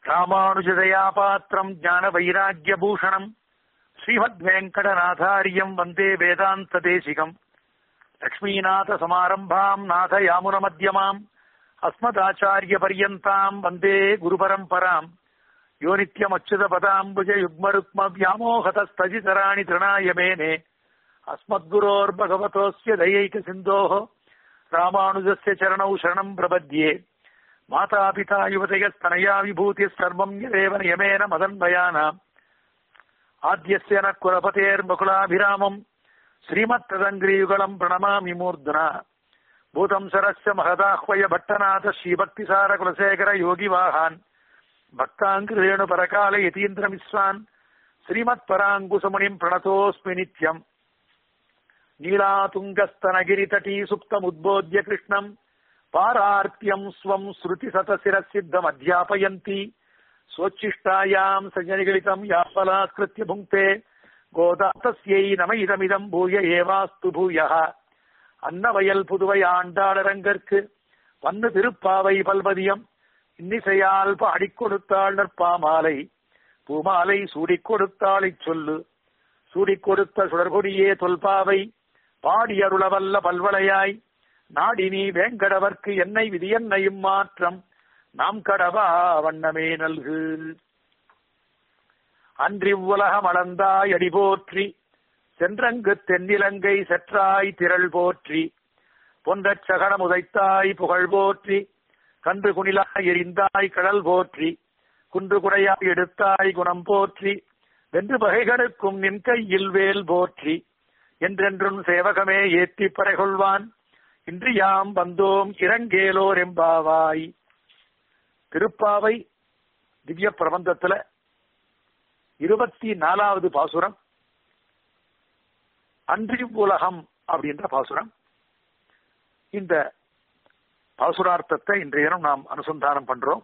ராமானுஜதயா பாத்திரம் ஞான வைராக்கிய பூஷணம் ஸ்ரீமத் வெங்கடநாதாரியம் வந்தே வேதாந்த தேசிகம் லக்ஷ்மீநாத சமாரம்பாம் நாத யாமுன மத்தியமாம் அஸ்மதாச்சாரிய பரியந்தாம் வந்தே குரு பரம்பராம் யோ நித்யம் அச்சுத பதாம்புஜ யுக்மருக்ம வியாமோகதஸ்தஜிதராணி திருணாய மேனே அஸ்மத்குரோர் பகவதோஸ்ய தயைக சிந்தோः ராமானுஜஸ்ய சரணௌ சரணம் பிரபத்யே மாதாபிதா யுவதயஸ்தனயா விபூதி சர்வம் யதேவ நியமேன மதன்வயானாம் ஆத்யஸ்ய ந குலபதேர்பகுலாபிராமம் ஸ்ரீமத்ததங்கிரியுகலம் பிரணமாமி மூர்தனா பூதம் சரஸ்ய மகதாஹ்வய பட்டநாத ஸ்ரீபக்திசார குலசேகர யோகிவாகான் பக்தாங்கிரேணு பரகால யதீந்திரமிஸ்வான் ஸ்ரீமத் பராங்குசமுனிம் பிரணதோஸ்மி நித்யம் நீலாதுங்கஸ்தனகிரிதடீ சுப்தமுத்போத்ய கிருஷ்ணம் பாரார்த்தியம் ஸ்வம் ஸ்ருதி சதசிரசித்தம் அத்தியாபயந்தி ஸ்வச்சிஷ்டாயாம் சஞ்சனிகளிதம் யாபலாத்கிருத்திய புங்கே கோதாத்தஸ்யை நம இதமிதம் பூய ஏவாஸ்து பூயः அன்னவயல் புதுவை ஆண்டாளரங்கற்கு பன்னு திருப்பாவை பல்வதியம் இன்னிசையால் பாடிக் கொடுத்தாள் நற்பாமாலை பூமாலை சூடிக் கொடுத்தாளை சொல்லு சூடிக் கொடுத்த சுடர்கொடியே தொல்பாவை பாடி அருளவல்ல பல்வளையாய் நாடினி வேங்கடவர்க்கு என்னை விதியன்னையும் மாற்றம் நாம் கடவா வண்ணமே நல்கு அன்றி உலகம் அளந்தாய் அடி போற்றி சென்றங்கு தென்னிலங்கை செற்றாய் திரள் போற்றி பொன்றச் சகடம் உதைத்தாய் புகழ் போற்றி கன்று குணிலாய் எரிந்தாய் கடல் போற்றி குன்று குடையாய் எடுத்தாய் குணம் போற்றி வென்று பகைகளுக்கும் நின் கையில் வேல் போற்றி என்றென்றும் சேவகமே ஏத்தி பறைகொள்வான் இன்று யாம் வந்தோம் இறங்கேலோர் எம்பாவாய் திருப்பாவை திவ்ய பிரபந்தத்துல இருபத்தி நாலாவது பாசுரம் அன்றி உலகம் அப்படின்ற பாசுரம் இந்த பாசுரார்த்தத்தை இன்றைய தினம் நாம் அனுசந்தானம் பண்றோம்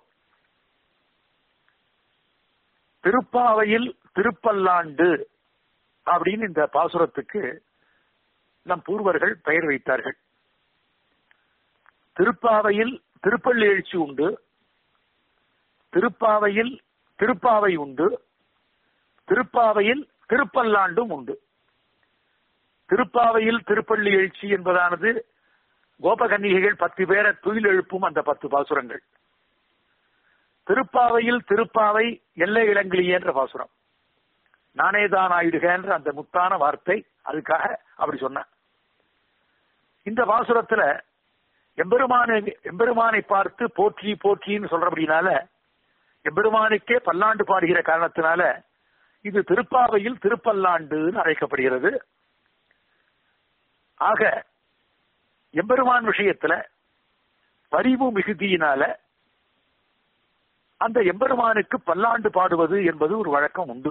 திருப்பாவையில் திருப்பல்லாண்டு அப்படின்னு இந்த பாசுரத்துக்கு நம் பூர்வர்கள் பெயர் வைத்தார்கள் திருப்பாவையில் திருப்பள்ளி எழுச்சி உண்டு திருப்பாவையில் திருப்பாவை உண்டு திருப்பாவையில் திருப்பல்லாண்டும் உண்டு திருப்பாவையில் திருப்பள்ளி எழுச்சி என்பதானது கோபகன்னிகைகள் பத்து பேரை துயில் எழுப்பும் அந்த பத்து பாசுரங்கள் திருப்பாவையில் திருப்பாவை எல்லை இளங்கிலி என்ற பாசுரம் நானே தான் ஆயிடுக என்ற அந்த முத்தான வார்த்தை அதுக்காக அப்படி சொன்ன இந்த பாசுரத்துல எம்பெருமானை எம்பெருமானை பார்த்து போற்றி போற்றின்னு சொல்றபடினால எம்பெருமானுக்கே பல்லாண்டு பாடுகிற காரணத்தினால இது திருப்பாவையில் திருப்பல்லாண்டுன்னு அழைக்கப்படுகிறது ஆக எம்பெருமான் விஷயத்துல பரிவு மிகுதியினால அந்த எம்பெருமானுக்கு பல்லாண்டு பாடுவது என்பது ஒரு வழக்கம் உண்டு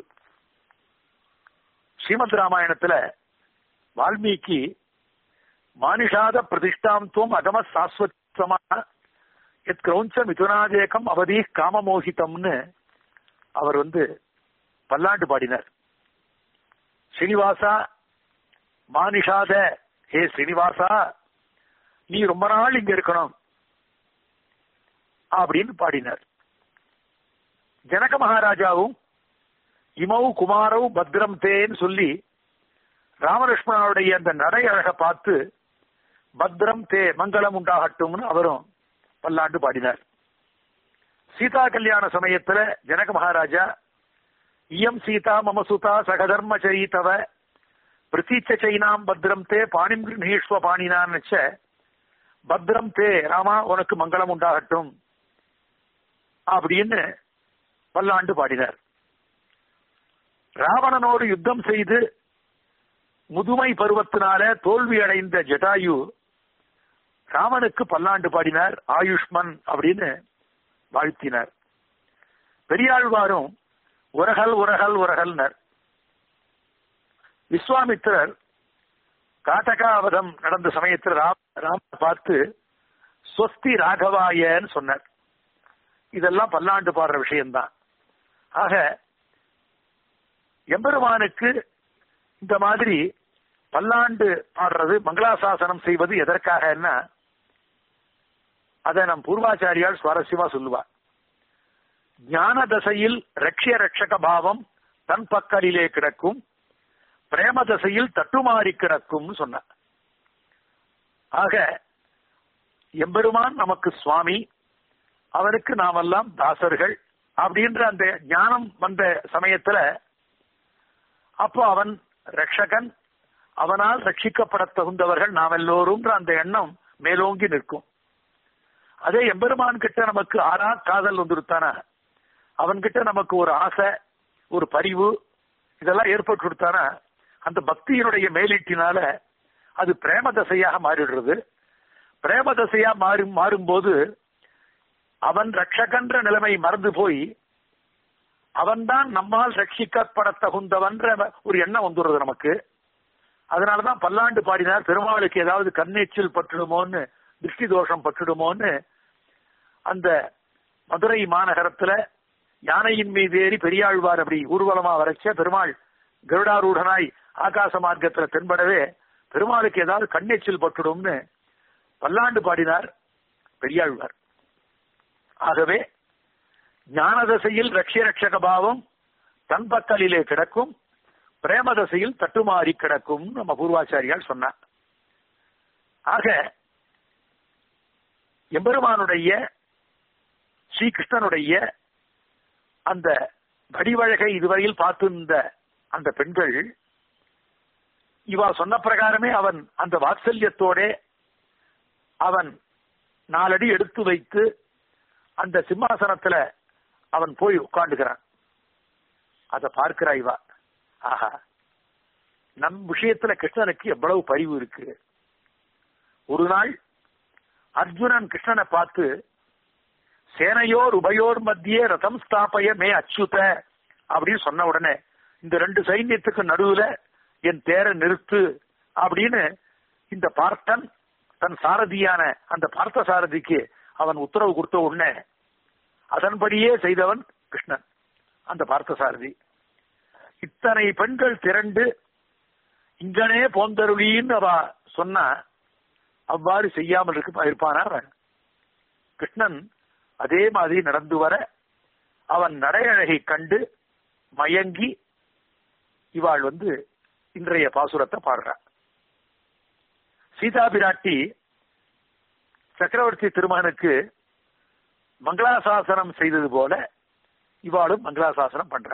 ஸ்ரீமத் ராமாயணத்துல வால்மீகி மானிஷாத பிரதிஷ்டாந்தோம் அகம சாஸ்வத்தமான எத் கிரௌஞ்ச மிதுனாதேகம் அவதி காமமோகிதம்னு அவர் வந்து பல்லாண்டு பாடினார் ஸ்ரீனிவாசா மானிஷாத ஹே ஸ்ரீனிவாசா நீ ரொம்ப நாள் இங்க இருக்கணும் அப்படின்னு பாடினார் ஜனக மகாராஜாவும் இமௌ குமாரவு பத்ரம் தேன்னு சொல்லி ராமலட்சுமணனுடைய அந்த நடை அழக பார்த்து பத்ரம் தே மங்களம் உண்டாகட்டும்னு அவரும் பல்லாண்டு பாடினார் சீதா கல்யாண சமயத்துல ஜனக மகாராஜா இயம் சீதா மம சுதா சகதர்ம சரித்தவ பிரதீச்ச சைனாம் பத்ரம் தே பாணிம் கிருஷ்வ பாணினான்னு வச்ச பத்ரம் தே ராமா உனக்கு மங்களம் உண்டாகட்டும் அப்படின்னு பல்லாண்டு பாடினார் ராவணனோடு யுத்தம் செய்து முதுமை பருவத்தினால தோல்வி அடைந்த ஜட்டாயு ராமனுக்கு பல்லாண்டு பாடினார் ஆயுஷ்மன் அப்படின்னு வாழ்த்தினார் பெரியாழ்வாரும் உரகல் உரகல் உரகல்னர் விஸ்வாமித்திரர் காட்டகாவதம் நடந்த சமயத்தில் ராம் ராம பார்த்து ஸ்வஸ்தி ராகவாயன்னு சொன்னார் இதெல்லாம் பல்லாண்டு பாடுற விஷயம்தான் ஆக எம்பெருமானுக்கு இந்த மாதிரி பல்லாண்டு பாடுறது மங்களாசாசனம் செய்வது எதற்காக அதை நம் பூர்வாச்சாரியால் சுவாரஸ்யமா சொல்லுவா ஞான தசையில் ரக்ஷிய ரட்சக பாவம் தன் பக்கலிலே கிடக்கும் பிரேம தசையில் தட்டுமாறி கிடக்கும்னு சொன்ன ஆக எம்பெருமான் நமக்கு சுவாமி அவருக்கு நாமெல்லாம் தாசர்கள் அப்படின்ற அந்த ஞானம் வந்த சமயத்துல அப்போ அவன் ரட்சகன் அவனால் ரட்சிக்கப்பட தகுந்தவர்கள் நாம் எல்லோரும் அந்த எண்ணம் மேலோங்கி நிற்கும் அதே எம்பெருமான் கிட்ட நமக்கு ஆறா காதல் வந்துருத்தானா அவன்கிட்ட நமக்கு ஒரு ஆசை ஒரு பரிவு இதெல்லாம் ஏற்பட்டு கொடுத்தானா அந்த பக்தியினுடைய மேலீட்டினால அது பிரேம தசையாக மாறிடுறது பிரேம தசையா மாறி மாறும்போது அவன் ரட்சகன்ற நிலைமை மறந்து போய் அவன்தான் நம்மால் ரட்சிக்கப்பட தகுந்தவன்ற ஒரு எண்ணம் வந்துடுறது நமக்கு அதனாலதான் பல்லாண்டு பாடினார் பெருமாளுக்கு ஏதாவது கண்ணீச்சல் பட்டுடுமோன்னு திருஷ்டி தோஷம் பட்டுடுமோன்னு அந்த மதுரை மாநகரத்துல யானையின் மீது ஏறி பெரியாழ்வார் அப்படி ஊர்வலமா வரைச்ச பெருமாள் கருடாரூடனாய் ஆகாச மார்க்கத்துல தென்படவே பெருமாளுக்கு ஏதாவது கண்ணெச்சில் பட்டுடும்னு பல்லாண்டு பாடினார் பெரியாழ்வார் ஆகவே ஞானதசையில் ரட்சிய ரட்சக பாவம் தன் பக்கலிலே கிடக்கும் பிரேமதசையில் தட்டுமாறி கிடக்கும் நம்ம பூர்வாச்சாரியால் சொன்னார் ஆக எம்பெருமானுடைய ஸ்ரீகிருஷ்ணனுடைய அந்த வடிவழகை இதுவரையில் பார்த்திருந்த அந்த பெண்கள் இவா சொன்ன பிரகாரமே அவன் அந்த வாத்சல்யத்தோட அவன் நாலடி எடுத்து வைத்து அந்த சிம்மாசனத்துல அவன் போய் உட்காந்துக்கிறான் அத பார்க்கிறா இவா ஆஹா நம் விஷயத்துல கிருஷ்ணனுக்கு எவ்வளவு பரிவு இருக்கு ஒரு நாள் அர்ஜுனன் கிருஷ்ணனை பார்த்து சேனையோர் உபயோர் மத்தியே ரதம் ஸ்தாபய மே அச்சுத அப்படின்னு சொன்ன உடனே இந்த ரெண்டு சைன்யத்துக்கு நடுவுல என் தேரை நிறுத்து அப்படின்னு இந்த பார்த்தன் தன் சாரதியான அந்த பார்த்த சாரதிக்கு அவன் உத்தரவு கொடுத்த உடனே அதன்படியே செய்தவன் கிருஷ்ணன் அந்த பார்த்த சாரதி இத்தனை பெண்கள் திரண்டு இங்கனே போந்தருளின்னு அவ சொன்னா அவ்வாறு செய்யாமல் இருக்கு இருப்பானா அவன் கிருஷ்ணன் அதே மாதிரி நடந்து வர அவன் நடையழகை கண்டு மயங்கி இவாள் வந்து இன்றைய பாசுரத்தை பாடுறான் சீதா பிராட்டி சக்கரவர்த்தி திருமகனுக்கு மங்களாசாசனம் செய்தது போல இவாளும் மங்களாசாசனம் பண்றா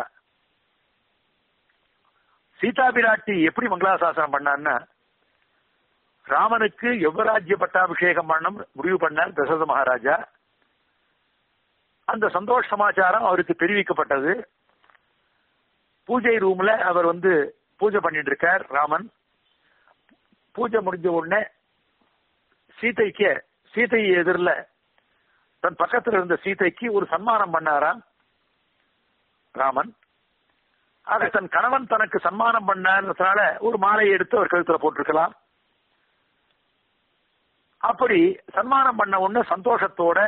சீதா பிராட்டி எப்படி மங்களாசாசனம் பண்ணான்னா ராமனுக்கு யுவராஜ்ய பட்டாபிஷேகம் பண்ணம் முடிவு பண்ணார் தசரத மகாராஜா அந்த சந்தோஷ சமாச்சாரம் அவருக்கு தெரிவிக்கப்பட்டது பூஜை ரூம்ல அவர் வந்து பூஜை பண்ணிட்டு இருக்கார் ராமன் பூஜை முடிஞ்ச உடனே சீதைக்கு சீதை எதிரில் தன் பக்கத்தில் இருந்த சீதைக்கு ஒரு சன்மானம் பண்ணாராம் ராமன் ஆக தன் கணவன் தனக்கு சன்மானம் பண்ணார்ன்றதுனால ஒரு மாலையை எடுத்து அவர் கழுத்துல போட்டிருக்கலாம் அப்படி சன்மானம் பண்ண உடனே சந்தோஷத்தோட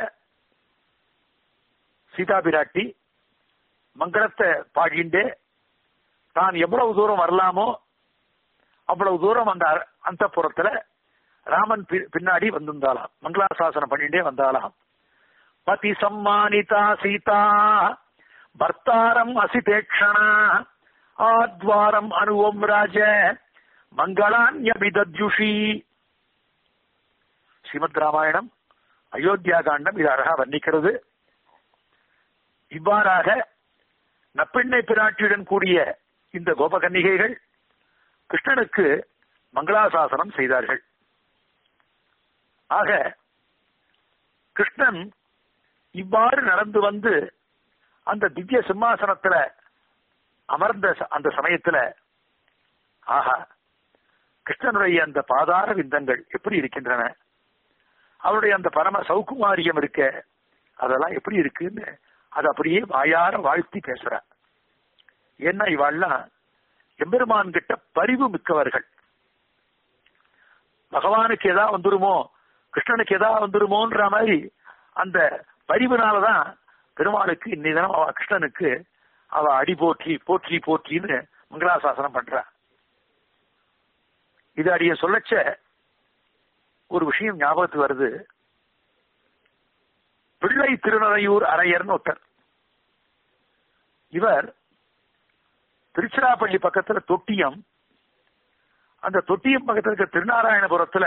சீதா பிராட்டி மங்களத்தை பாடிண்டே தான் எவ்வளவு தூரம் வரலாமோ அவ்வளவு தூரம் அந்த அந்த புறத்துல ராமன் பின்னாடி வந்திருந்தாலாம் மங்களாசாசனம் பண்ணிட்டே வந்தாலாம் பதி சம்மானிதா சீதா பர்த்தாரம் அசிதேக்ஷணா ஆத்வாரம் அனுவம் ராஜ மங்களான்யபிதத்யுஷி ஸ்ரீமத் ராமாயணம் அயோத்தியா காண்டம் இது அழகா வர்ணிக்கிறது இவ்வாறாக நப்பெண்ணை பிராட்டியுடன் கூடிய இந்த கோபகன்னிகைகள் கிருஷ்ணனுக்கு மங்களாசாசனம் செய்தார்கள் ஆக கிருஷ்ணன் இவ்வாறு நடந்து வந்து அந்த திவ்ய சிம்மாசனத்துல அமர்ந்த அந்த சமயத்துல ஆஹா கிருஷ்ணனுடைய அந்த பாதார விந்தங்கள் எப்படி இருக்கின்றன அவருடைய அந்த பரம சௌகுமாரியம் இருக்க அதெல்லாம் எப்படி இருக்குன்னு அது அப்படியே வாயார வாழ்த்தி பேசுற ஏன்னா இவாள்லாம் எம்பெருமான் கிட்ட பரிவு மிக்கவர்கள் பகவானுக்கு எதா வந்துருமோ கிருஷ்ணனுக்கு எதா வந்துருமோன்ற மாதிரி அந்த பரிவுனாலதான் பெருமாளுக்கு இன்னை தினம் அவ கிருஷ்ணனுக்கு அவ அடி போற்றி போற்றி போற்றின்னு மங்களாசாசனம் பண்றா இது அடிய சொல்லச்ச ஒரு விஷயம் ஞாபகத்துக்கு வருது பிள்ளை திருநறையூர் அரையர்னு ஒருத்தர் இவர் திருச்சிராப்பள்ளி பக்கத்துல தொட்டியம் அந்த தொட்டியம் பக்கத்துல இருக்க திருநாராயணபுரத்துல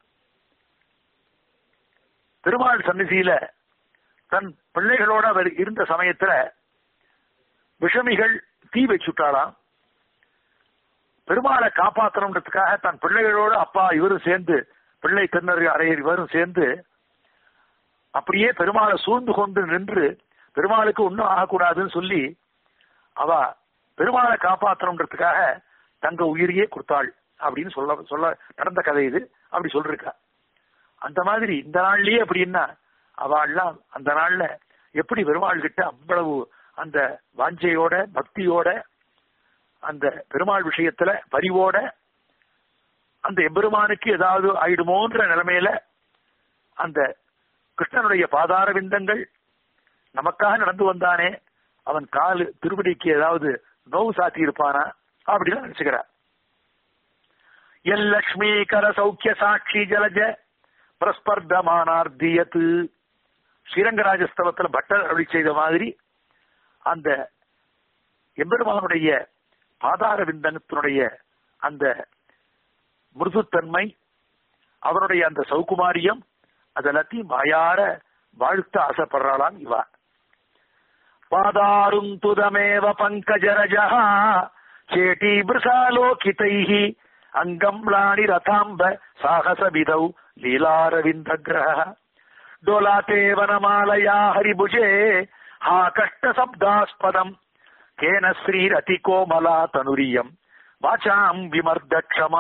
திருமால் சந்நிதியில தன் பிள்ளைகளோட அவர் இருந்த சமயத்துல விஷமிகள் தீ வச்சுட்டாளாம் பெருமாளை காப்பாற்றணுன்றதுக்காக தன் பிள்ளைகளோட அப்பா இவரும் சேர்ந்து பிள்ளை திருநர் அரையர் இவரும் சேர்ந்து அப்படியே பெருமாளை சூழ்ந்து கொண்டு நின்று பெருமாளுக்கு ஒன்றும் ஆகக்கூடாதுன்னு சொல்லி அவ பெருமாளை காப்பாற்றணுன்றதுக்காக தங்க உயிரையே கொடுத்தாள் அப்படின்னு சொல்ல சொல்ல நடந்த கதை இது அப்படி சொல்லிருக்கா அந்த மாதிரி இந்த நாள்லயே அப்படின்னா அவள்லாம் அந்த நாள்ல எப்படி பெருமாள் கிட்ட அவ்வளவு அந்த வாஞ்சையோட பக்தியோட அந்த பெருமாள் விஷயத்துல பரிவோட அந்த எம்பெருமானுக்கு ஏதாவது ஆயிடுமோன்ற நிலைமையில அந்த கிருஷ்ணனுடைய பாதார விந்தங்கள் நமக்காக நடந்து வந்தானே அவன் காலு திருவடிக்கு ஏதாவது நோவு சாத்தி இருப்பானா அப்படின்னு நினைச்சுக்கிறார் எல் லக்ஷ்மீகர சௌக்கிய சாட்சி ஜலஜ பிரஸ்பர்தமானார்த்தியத்து ஸ்ரீரங்கராஜஸ்தவத்துல பட்டர் அருளி செய்த மாதிரி அந்த எம்பெருமானுடைய பாதார விந்தனத்தினுடைய அந்த மிருதுத்தன்மை அவருடைய அந்த சௌகுமாரியம் அதெல்லாத்தையும் வாயார வாழ்த்த ஆசைப்படுறாளாம் இவா பாதாரும் துதமேவ பங்கஜரஜா சேட்டி பிருசாலோகிதைः அங்கம் லாணி ரதாம்ப சாகசவிதௌ லீலாரவிந்த கிரக डोलाते वनमालया हरिभुजे हा कष्टशब्दास्पदम् केन श्रीरतिकोमला तनुरियम् वाचाम् विमर्द क्षमा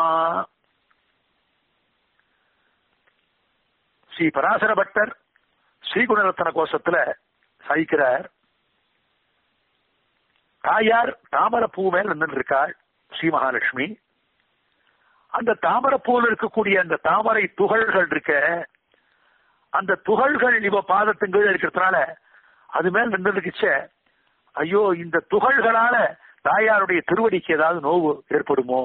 ஸ்ரீ பராசர பட்டர் ஸ்ரீகுணரத்ன கோஷத்துல சாய்க்கிறார் தாயார் தாமரப்பூ மேல் நின்று இருக்காள் ஸ்ரீ மகாலட்சுமி அந்த தாமரப்பூவில் இருக்கக்கூடிய அந்த தாமரை துகள்கள் இருக்க அந்த துகள்கள் இவ பாதத்தின் கீழே இருக்கிறதுனால அது மேல் நின்றுச்ச ஐயோ இந்த துகள்களால தாயாருடைய திருவடிக்கு ஏதாவது நோவு ஏற்படுமோ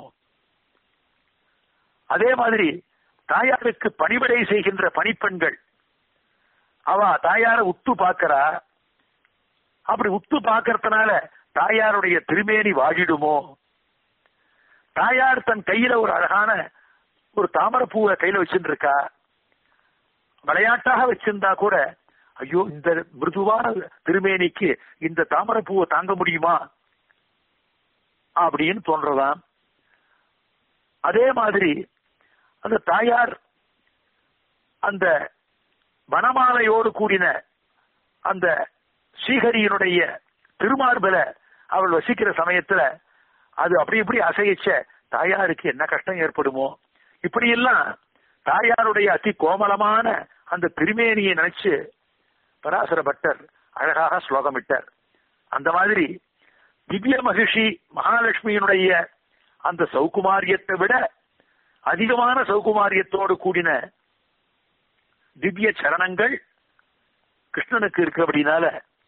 அதே மாதிரி தாயாருக்கு பணிவிடை செய்கின்ற பணிப்பெண்கள் அவ தாயார உத்து பார்க்கிறா அப்படி உத்து பார்க்கறதுனால தாயாருடைய திருமேனி வாடிடுமோ தாயார் தன் கையில ஒரு அழகான ஒரு தாமரப்பூவை கையில வச்சுட்டு இருக்கா விளையாட்டாக வச்சிருந்தா கூட ஐயோ இந்த மிருதுவான திருமேனிக்கு இந்த தாமரப்பூவை தாங்க முடியுமா அப்படின்னு தோன்றதாம் அதே மாதிரி அந்த தாயார் அந்த வனமாலையோடு கூடின அந்த ஸ்ரீஹரியினுடைய திருமார்பல அவள் வசிக்கிற சமயத்துல அது அப்படி இப்படி அசைச்ச தாயாருக்கு என்ன கஷ்டம் ஏற்படுமோ இப்படி எல்லாம் தாயாருடைய அதி கோமலமான அந்த திருமேனியை நினைச்சு பராசர பட்டர் அழகாக ஸ்லோகமிட்டார் அந்த மாதிரி திவ்ய மகிஷி மகாலட்சுமியினுடைய அந்த சௌகுமாரியத்தை விட அதிகமான சௌகுமாரியத்தோடு கூடின திவ்ய சரணங்கள் கிருஷ்ணனுக்கு இருக்கு அப்படின்னால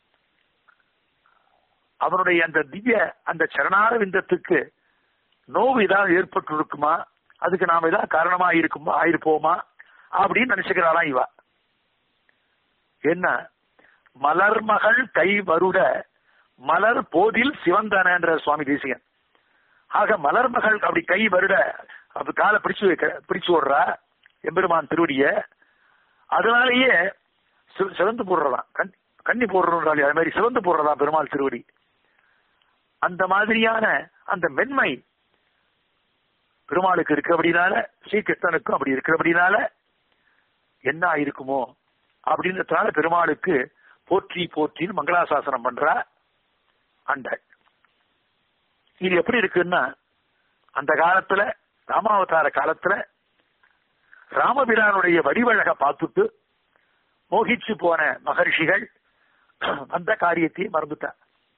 அவனுடைய அந்த திவ்ய அந்த சரணார விந்தத்துக்கு நோவு ஏதாவது ஏற்பட்டு இருக்குமா அதுக்கு நாம ஏதாவது காரணமா இருக்குமா ஆயிருப்போமா அப்படின்னு நினைச்சுக்கிறாளாம் இவா என்ன மலர்மகள் கை வருட மலர் போதில் சிவந்தனன்ற சுவாமி தேசிகன் ஆக மலர்மகள் அப்படி கை வருட அப்படி காலை பிடிச்சு வைக்க பிடிச்சு விடுறா எம்பெருமான் திருவடிய அதனாலேயே சி- சிவந்து போடுறதாம் கண் கண்ணி போடுறோம் அது மாதிரி சிவந்து போடுறதா பெருமாள் திருவடி அந்த மாதிரியான அந்த மென்மை பெருமாளுக்கு இருக்கு அப்படின்னால ஸ்ரீகிருஷ்ணனுக்கும் அப்படி இருக்கு அப்படின்னால என்ன ஆயிருக்குமோ அப்படின்றதுனால பெருமாளுக்கு போற்றி போற்றின்னு மங்களாசாசனம் பண்றா அண்டாள் இது எப்படி இருக்குன்னா அந்த காலத்துல ராமாவதார காலத்துல ராமபிரானுடைய வடிவழக பார்த்துட்டு மோகிச்சு போன மகர்ஷிகள் அந்த காரியத்தை மறந்துட்டார்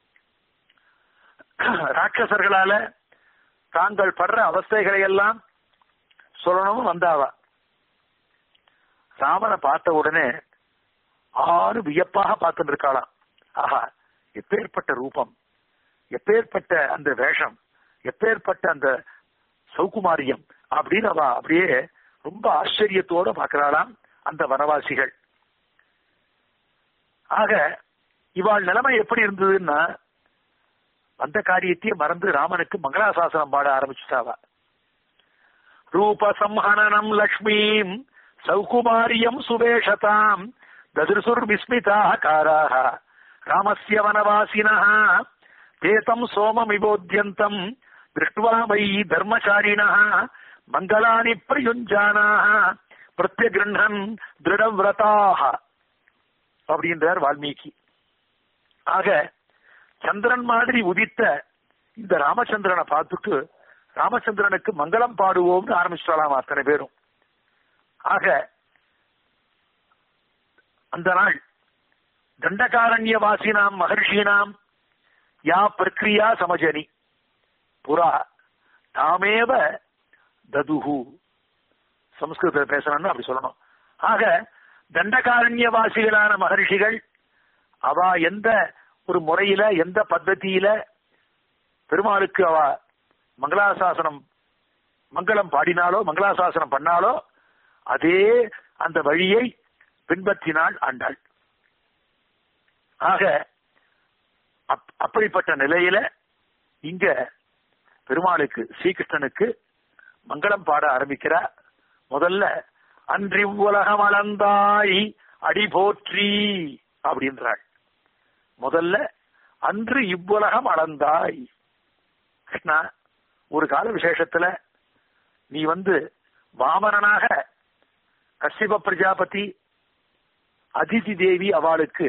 ராட்சசர்களால தாங்கள் படுற அவஸ்தைகளை எல்லாம் சொல்லணும் வந்தாவா ராமனை பார்த்த உடனே ஆறு வியப்பாக பார்த்துட்டு இருக்காளாம் ஆஹா எப்பேற்பட்ட ரூபம் எப்பேற்பட்ட அந்த வேஷம் எப்பேற்பட்ட அந்த சௌகுமாரியம் அப்படின்னு அவ அப்படியே ரொம்ப ஆச்சரியத்தோட பார்க்கிறாளாம் அந்த வனவாசிகள் ஆக இவாள் நிலைமை எப்படி இருந்ததுன்னா வந்த காரியத்தையே மறந்து ராமனுக்கு மங்களாசாசனம் பாட ஆரம்பிச்சுட்டாவா ரூப சம்ஹனனம் லக்ஷ்மீம் சௌகுமாரியம் சுவேஷதாம் ததிருசுர் விஸ்மிதாகாராக ராமஸ்ய வனவாசினः தேதம் சோமமிபோத்யந்தம் திருஷ்டுவா வை தர்மசாரிணः மங்களானி பிரயுஞ்சானாக பிரத்யகிருண்ணன் திருடவிரதாக அப்படின்றார் வால்மீகி ஆக சந்திரன் மாதிரி உதித்த இந்த ராமச்சந்திரனை பார்த்துட்டு ராமச்சந்திரனுக்கு மங்களம் பாடுவோம்னு ஆரம்பிச்சிடலாம் அத்தனை பேரும் ஆக அந்த நாள் தண்டகாரண்ய வாசினாம் மகர்ஷீனாம் யா பிரக்ரியா சமஜனி புறா தாமேவ ததுஹு சம்ஸ்கிருதத்தில் பேசணும்னு அப்படி சொல்லணும் ஆக தண்டகாரண்யவாசிகளான மகர்ஷிகள் அவ எந்த ஒரு முறையில எந்த பద్ధதியில பெருமாளுக்கு அவ மங்களாசாசனம் மங்களம் பாடினாலோ மங்களாசாசனம் பண்ணாலோ அதே அந்த வழியை பின்பற்றினாள் ஆண்டாள் ஆக அப்- அப்படிப்பட்ட நிலையில இங்க பெருமாளுக்கு ஸ்ரீகிருஷ்ணனுக்கு மங்களம் பாட ஆரம்பிக்கிறார் முதல்ல அன்றி உலகம் அளந்தாய் அடி போற்றி அப்படின்றாள் முதல்ல அன்று இவ்வுலகம் அளந்தாய் கிருஷ்ணா ஒரு கால விசேஷத்துல நீ வந்து வாமனனாக கசிப பிரஜாபதி அதிதி தேவி அவளுக்கு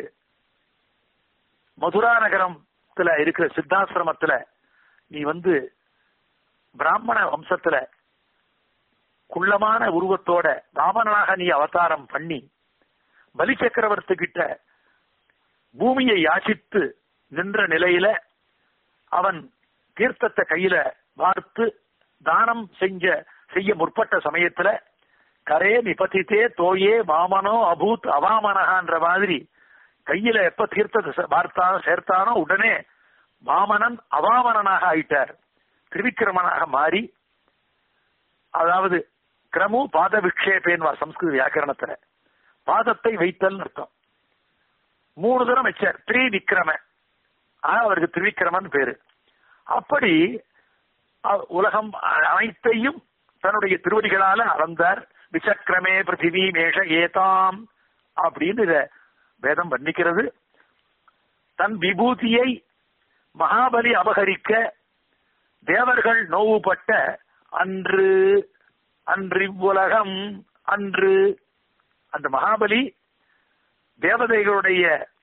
மதுரா நகரத்துல இருக்கிற சித்தாசிரமத்துல நீ வந்து பிராமண வம்சத்துல குள்ளமான உருவத்தோட வாமனாக நீ அவதாரம் பண்ணி பலி சக்கரவர்த்தி கிட்ட பூமியை யாசித்து நின்ற நிலையில அவன் தீர்த்தத்தை கையில வார்த்து தானம் செஞ்ச செய்ய முற்பட்ட சமயத்துல கரே நிபதித்தே தோயே வாமனோ அபூத் அவாமனகான்ற மாதிரி கையில எப்ப தீர்த்தத்தை ச- வார்த்தானோ சேர்த்தானோ உடனே வாமனன் அவாமனனாக ஆயிட்டார் திரிவிக்கிரமனாக மாறி அதாவது கிரமு பாத விக்ஷேபேன்வா சம்ஸ்கிருத வியாக்கரணத்துல பாதத்தை வைத்தல் அர்த்தம் மூணு தரம் வச்சார் த்ரீ விக்ரம ஆனா அவருக்கு திரிவிக்ரமன் பேரு அப்படி அ- உலகம் அ- அனைத்தையும் தன்னுடைய திருவடிகளால அளந்தார் விசக்கிரமே பிருத்திவி மேஷ ஏதாம் அப்படின்னு இத வேதம் வர்ணிக்கிறது தன் விபூதியை மகாபலி அபகரிக்க தேவர்கள் நோவுபட்ட அன்று அன்று உலகம் அன்று அந்த மகாபலி தேவதைகளுடைய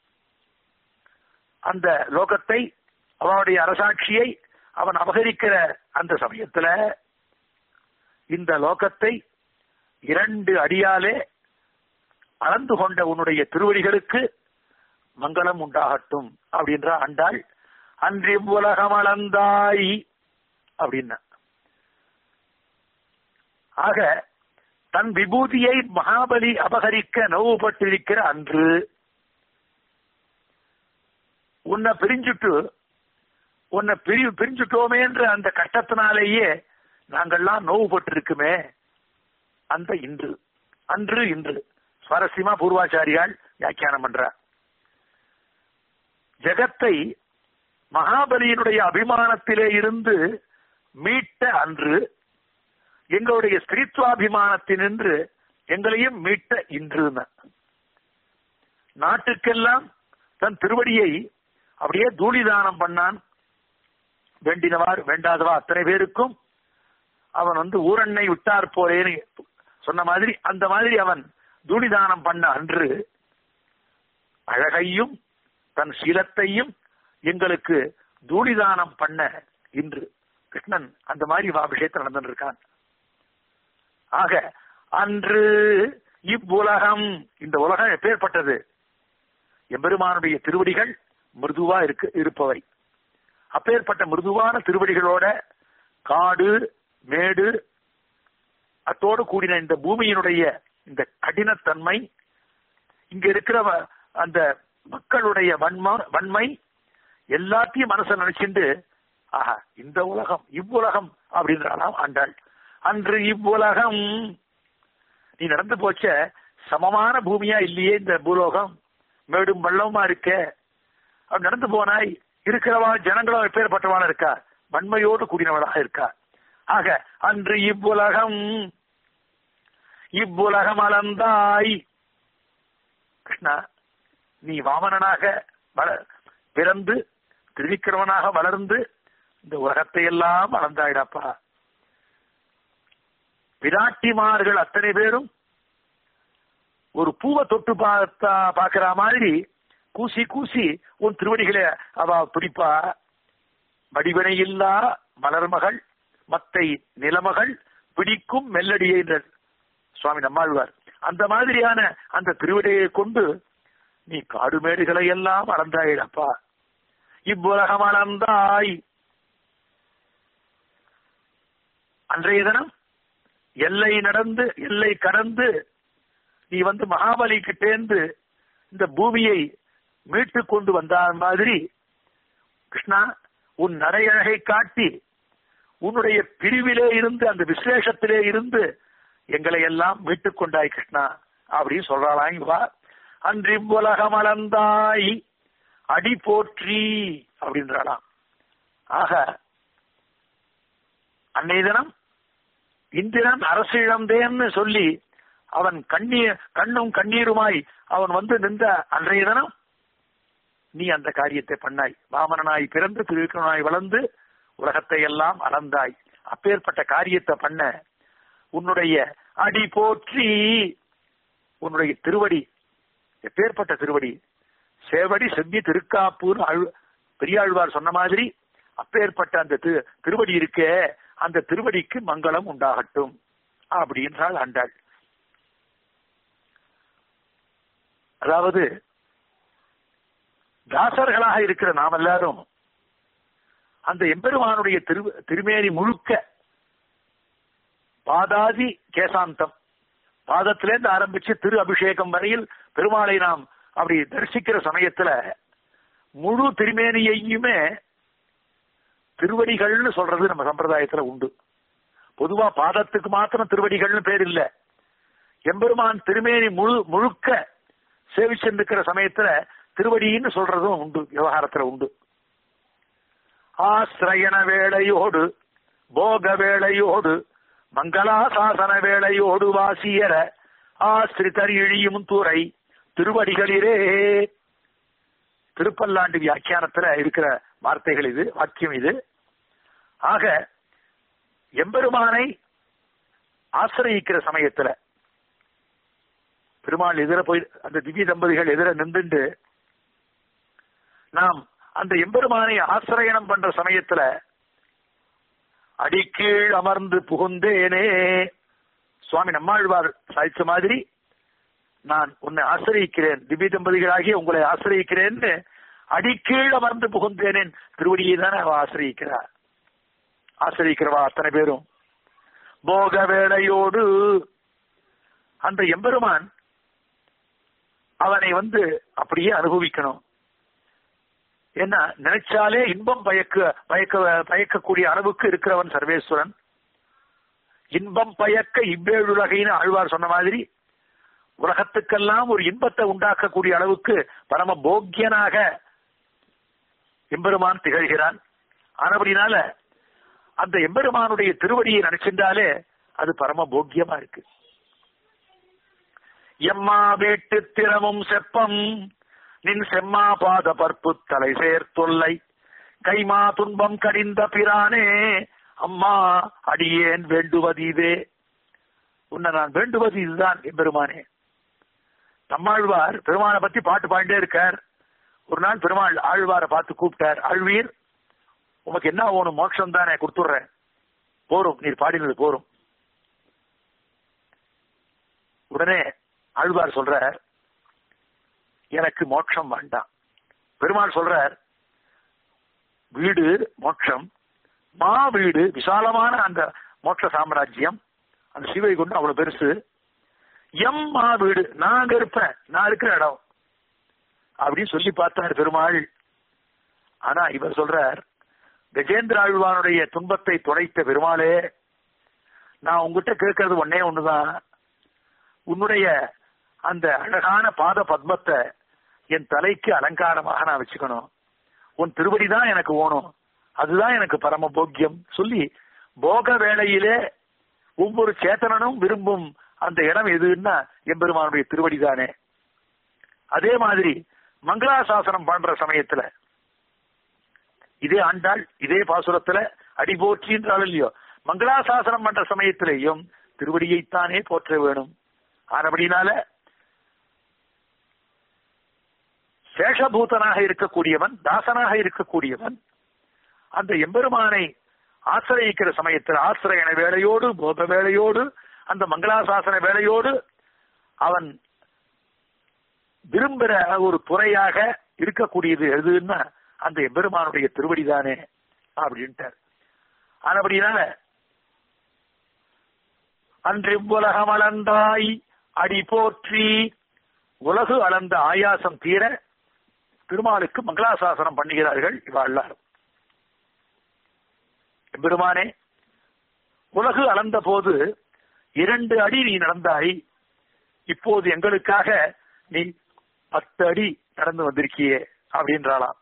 அந்த லோகத்தை அவனுடைய அரசாட்சியை அவன் அபகரிக்கிற அந்த சமயத்துல இந்த லோகத்தை இரண்டு அடியாலே அளந்து கொண்ட உன்னுடைய திருவடிகளுக்கு மங்களம் உண்டாகட்டும் அப்படின்ற ஆண்டாள் அன்றி உலகம் அளந்தாய் அப்படின்னா ஆக தன் விபூதியை மகாபலி அபகரிக்க நோவுபட்டிருக்கிற அன்று உன்னை பிரிஞ்சுட்டு உன்னை பிரி பிரிஞ்சுட்டோமேன்ற அந்த கஷ்டத்தினாலேயே நாங்கள்லாம் நோவுபட்டிருக்குமே அந்த இன்று அன்று இன்று சுவாரஸ்யமா பூர்வாச்சாரியால் வியாக்கியானம் பண்றார் ஜெகத்தை மகாபலியினுடைய அபிமானத்திலே இருந்து மீட்ட அன்று எங்களுடைய ஸ்திரீத்வாபிமானத்தினின்று எங்களையும் மீட்ட இன்று நாட்டுக்கெல்லாம் தன் திருவடியை அப்படியே தூளிதானம் பண்ணான் வேண்டினவார் வேண்டாதவா அத்தனை பேருக்கும் அவன் வந்து ஊரண்ணை விட்டார் போலேன்னு சொன்ன மாதிரி அந்த மாதிரி அவன் தூளிதானம் பண்ண அன்று அழகையும் தன் சீலத்தையும் எங்களுக்கு தூளிதானம் பண்ண இன்று கிருஷ்ணன் அந்த மாதிரி விஷயத்தில் நடந்துட்டு இருக்கான் ஆக அன்று இவ்வுலகம் இந்த உலகம் எப்பேற்பட்டது எம்பெருமானுடைய திருவடிகள் மிருதுவா இருக்கு இருப்பவை அப்பேற்பட்ட மிருதுவான திருவடிகளோட காடு மேடு அத்தோடு கூடின இந்த பூமியினுடைய இந்த கடினத்தன்மை இங்க இருக்கிற வ- அந்த மக்களுடைய வன்ம வன்மை எல்லாத்தையும் மனசுல நினைச்சுண்டு ஆஹா இந்த உலகம் இவ்வுலகம் அப்படின்றாலாம் ஆண்டாள் அன்று இவ்வுலகம் நீ நடந்து போச்ச சமமான பூமியா இல்லையே இந்த பூலோகம் மேடும் பள்ளமா இருக்க அப்படி நடந்து போனாய் இருக்கிறவா ஜனங்களும் எப்பேற்பட்டவாளா இருக்கா வன்மையோடு கூடினவளாக இருக்கா ஆக அன்று இவ்வுலகம் இவ்வுலகம் அளந்தாய் கிருஷ்ணா நீ வாமனனாக வள பிறந்து திருவிக்கிரமனாக வளர்ந்து இந்த உலகத்தை எல்லாம் அளந்தாயிடாப்பா பிராட்டிமார்கள் அத்தனை பேரும் ஒரு பூவை தொட்டு பார்த்தா பாக்குற மாதிரி கூசி கூசி உன் திருவடிகளை அவ பிடிப்பா வடிவினை இல்லா மலர்மகள் மத்தை நிலமகள் பிடிக்கும் மெல்லடியை என்றார் சுவாமி நம்மாழ்வார் அந்த மாதிரியான அந்த திருவிடையை கொண்டு நீ காடு மேடுகளை எல்லாம் அளந்தாயிடப்பா இவ்வுலகம் அளந்தாய் அன்றைய தினம் எல்லை நடந்து எல்லை கடந்து நீ வந்து மகாபலி கிட்டேந்து இந்த பூமியை மீட்டு கொண்டு வந்த மாதிரி கிருஷ்ணா உன் நடையழகை காட்டி உன்னுடைய பிரிவிலே இருந்து அந்த விசேஷத்திலே இருந்து எங்களை எல்லாம் மீட்டுக் கொண்டாய் கிருஷ்ணா அப்படின்னு சொல்றாளாம் வா அன்றி உலகம் அளந்தாய் அடி போற்றி அப்படின்றாளாம் ஆக அன்னை தினம் இந்திரன் அரசு இழந்தேன்னு சொல்லி அவன் கண்ணீர் கண்ணும் கண்ணீருமாய் அவன் வந்து நின்ற அன்றைய தினம் நீ அந்த காரியத்தை பண்ணாய் வாமனனாய் பிறந்து திருவிக்கிரமனாய் வளர்ந்து உலகத்தை எல்லாம் அளந்தாய் அப்பேற்பட்ட காரியத்தை பண்ண உன்னுடைய அடி போற்றி உன்னுடைய திருவடி எப்பேற்பட்ட திருவடி சேவடி செவ்வி திருக்காப்பூர் பெரியாழ்வார் சொன்ன மாதிரி அப்பேற்பட்ட அந்த திருவடி இருக்கே அந்த திருவடிக்கு மங்களம் உண்டாகட்டும் அப்படின்றாள் ஆண்டாள் அதாவது தாசர்களாக இருக்கிற நாம் எல்லாரும் அந்த எம்பெருமானுடைய திரு திருமேனி முழுக்க பாதாதி கேசாந்தம் பாதத்திலேருந்து ஆரம்பிச்சு திரு அபிஷேகம் வரையில் பெருமாளை நாம் அப்படி தரிசிக்கிற சமயத்துல முழு திருமேனியையுமே திருவடிகள்னு சொல்றது நம்ம சம்பிரதாயத்துல உண்டு பொதுவா பாதத்துக்கு மாத்திரம் திருவடிகள்னு பேர் இல்ல எம்பெருமான் திருமேனி முழு முழுக்க சேவிச்சிருக்கிற சமயத்துல திருவடின்னு சொல்றதும் உண்டு விவகாரத்துல உண்டு ஆசிரயண வேளையோடு போக வேளையோடு மங்களாசாசன வேளையோடு வாசியர ஆசிரிதர் இழியும் துறை திருவடிகளிலே திருப்பல்லாண்டு வியாக்கியானத்துல இருக்கிற வார்த்தைகள் இது வாக்கியம் இது ஆக எம்பெருமானை ஆசிரயிக்கிற சமயத்துல பெருமாள் எதிர போய் அந்த திவ்ய தம்பதிகள் எதிர நின்றுண்டு நாம் அந்த எம்பெருமானை ஆசிரயணம் பண்ற சமயத்துல அடிக்கீழ் அமர்ந்து புகுந்தேனே சுவாமி நம்மாழ்வார் சாய்ச்ச மாதிரி நான் உன்னை ஆசிரியிக்கிறேன் திவ்ய தம்பதிகளாகி உங்களை ஆசிரியிக்கிறேன்னு அடிக்கீழ் அமர்ந்து புகுந்தேனேன் திருவடியை தானே அவ ஆசிரியிக்கிறார் ஆசிரியிக்கிறவா அத்தனை பேரும் போக வேளையோடு அந்த எம்பெருமான் அவனை வந்து அப்படியே அனுபவிக்கணும் ஏன்னா நினைச்சாலே இன்பம் பயக்க பயக்க பயக்கக்கூடிய அளவுக்கு இருக்கிறவன் சர்வேஸ்வரன் இன்பம் பயக்க இவ்வேழுலகைன்னு ஆழ்வார் சொன்ன மாதிரி உலகத்துக்கெல்லாம் ஒரு இன்பத்தை உண்டாக்கக்கூடிய அளவுக்கு பரம போக்கியனாக எம்பெருமான் திகழ்கிறான் ஆனபடினால அந்த எம்பெருமானுடைய திருவடியை நினைச்சிருந்தாலே அது பரம போக்கியமா இருக்கு எம்மா வீட்டு திறமும் செப்பம் நின் செம்மா பாத பற்பு தலை சேர்த்தொல்லை கைமா துன்பம் கடிந்த பிரானே அம்மா அடியேன் வேண்டுவது இதே உன்னை நான் வேண்டுவது இதுதான் எம்பெருமானே நம்மாழ்வார் பெருமானை பத்தி பாட்டு பாடிட்டே இருக்கார் ஒரு நாள் பெருமாள் ஆழ்வாரை பார்த்து கூப்பிட்டார் ஆழ்வீர் உனக்கு என்ன வேணும் மோட்சம் தானே கொடுத்துடுறேன் போரும் நீர் பாடினது போரும் உடனே ஆழ்வார் சொல்றார் எனக்கு மோட்சம் வேண்டாம் பெருமாள் சொல்றார் வீடு மோட்சம் மா வீடு விசாலமான அந்த மோட்ச சாம்ராஜ்யம் அந்த சிவை கொண்டு அவ்வளவு பெருசு எம் மா வீடு நான் அங்க இருப்பேன் நான் இருக்கிற இடம் அப்படின்னு சொல்லி பார்த்தார் பெருமாள் ஆனா இவர் சொல்றார் கஜேந்திர ஆழ்வானுடைய துன்பத்தை துடைத்த பெருமாளே நான் உங்ககிட்ட கேட்கறது ஒன்னே ஒண்ணுதான் உன்னுடைய அந்த அழகான பாத பத்மத்தை என் தலைக்கு அலங்காரமாக நான் வச்சுக்கணும் உன் திருவடி தான் எனக்கு ஓணும் அதுதான் எனக்கு பரம போக்கியம் சொல்லி போக வேளையிலே ஒவ்வொரு சேத்தனனும் விரும்பும் அந்த இடம் எதுன்னா எம்பெருமானுடைய திருவடி தானே அதே மாதிரி மங்களாசாசனம் பண்ற சமயத்துல இதே ஆண்டாள் இதே பாசுரத்துல அடி போற்றின்றாள் இல்லையோ மங்களாசாசனம் பண்ற சமயத்திலேயும் திருவடியைத்தானே போற்ற வேணும் ஆனபடினால சேஷபூதனாக இருக்கக்கூடியவன் தாசனாக இருக்கக்கூடியவன் அந்த எம்பெருமானை ஆசிரயிக்கிற சமயத்தில் ஆசிரியன வேலையோடு போத வேலையோடு அந்த மங்களாசாசன வேலையோடு அவன் விரும்புகிற ஒரு துறையாக இருக்கக்கூடியது எதுன்னா அந்த எம்பெருமானுடைய திருவடி தானே அப்படின்ட்டார் ஆனபடினால அன்று உலகம் அளந்தாய் அடி போற்றி உலகு அளந்த ஆயாசம் தீர திருமாலுக்கு மங்களாசாசனம் பண்ணுகிறார்கள் இவா எல்லாரும் பெருமானே உலகு அளந்த போது இரண்டு அடி நீ நடந்தாய் இப்போது எங்களுக்காக நீ பத்து அடி நடந்து வந்திருக்கியே அப்படின்றாளாம்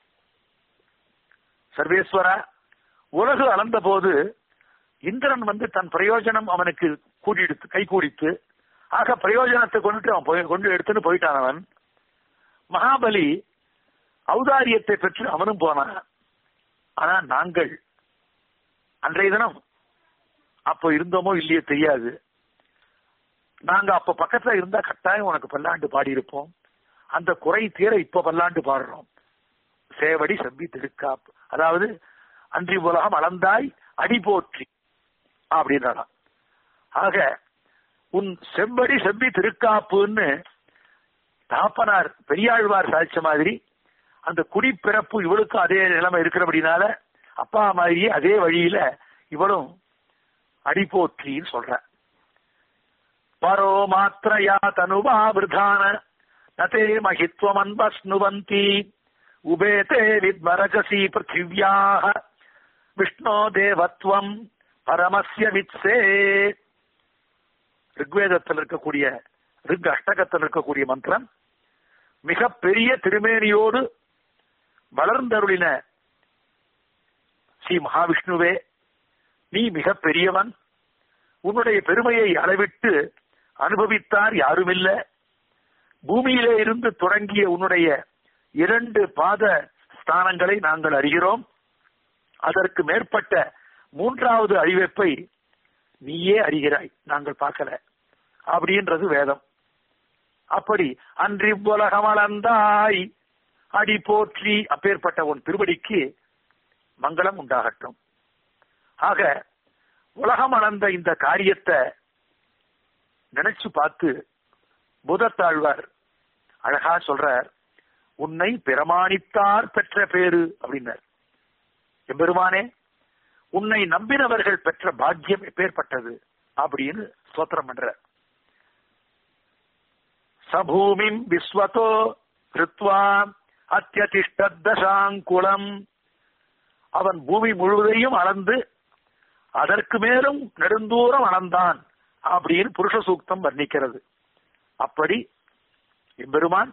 சர்வேஸ்வரா உலகு அளந்த போது இந்திரன் வந்து தன் பிரயோஜனம் அவனுக்கு கூட்டிடுத்து கை கூடித்து ஆக பிரயோஜனத்தை கொண்டுட்டு அவன் போய் கொண்டு எடுத்துன்னு போயிட்டான் அவன் மகாபலி ஔதாரியத்தை பெற்று அவனும் போனான் ஆனா நாங்கள் அன்றைய தினம் அப்போ இருந்தோமோ இல்லையோ தெரியாது நாங்க அப்ப பக்கத்துல இருந்தா கட்டாயம் உனக்கு பல்லாண்டு பாடி இருப்போம் அந்த குறை தீர இப்ப பல்லாண்டு பாடுறோம் சேவடி செவ்வி திருக்காப்பு அதாவது அன்றி உலகம் அளந்தாய் அடி போற்றி அப்படின்றான் ஆக உன் செவ்வடி செவ்வி திருக்காப்புன்னு தாப்பனார் பெரியாழ்வார் சாதிச்ச மாதிரி அந்த குடிப்பிறப்பு இவளுக்கும் அதே நிலைமை இருக்கிறபடினால அப்பா மாதிரியே அதே வழியில இவளும் அடிபோற்றின்னு சொல்ற பரோ மாத்திரையா தனுவா விருதான நதே மகித்வம் அன்பஸ்னுவந்தி உபேதே வித்மரகசி பிருத்திவியாக விஷ்ணோ தேவத்வம் பரமஸ்ய வித்சே ரிக்வேதத்தில் இருக்கக்கூடிய ரிக் அஷ்டகத்தில் இருக்கக்கூடிய மந்திரம் மிக பெரிய திருமேனியோடு வளர்ந்தருளின ஸ்ரீ மகாவிஷ்ணுவே நீ மிக பெரியவன் உன்னுடைய பெருமையை அளவிட்டு அனுபவித்தார் யாருமில்ல பூமியிலே இருந்து தொடங்கிய உன்னுடைய இரண்டு பாத ஸ்தானங்களை நாங்கள் அறிகிறோம் அதற்கு மேற்பட்ட மூன்றாவது அறிவிப்பை நீயே அறிகிறாய் நாங்கள் பார்க்கல அப்படின்றது வேதம் அப்படி அன்றி உலகமளந்தாய் அடி போற்றி அப்பேற்பட்ட உன் திருவடிக்கு மங்களம் உண்டாகட்டும் ஆக உலகம் அளந்த இந்த காரியத்தை நினைச்சு பார்த்து புதத்தாழ்வார் அழகா சொல்றார் உன்னை பிரமாணித்தார் பெற்ற பேரு அப்படின்னார் எம்பெருமானே உன்னை நம்பினவர்கள் பெற்ற பாக்கியம் எப்பேற்பட்டது அப்படின்னு ஸ்தோத்திரம் பண்ற சபூமிம் விஸ்வதோ கிருத்வா அத்தியதிஷ்டதசாங்குளம் அவன் பூமி முழுவதையும் அளந்து அதற்கு மேலும் நெடுந்தூரம் அளந்தான் அப்படின்னு புருஷ சூக்தம் வர்ணிக்கிறது அப்படி எம்பெருமான்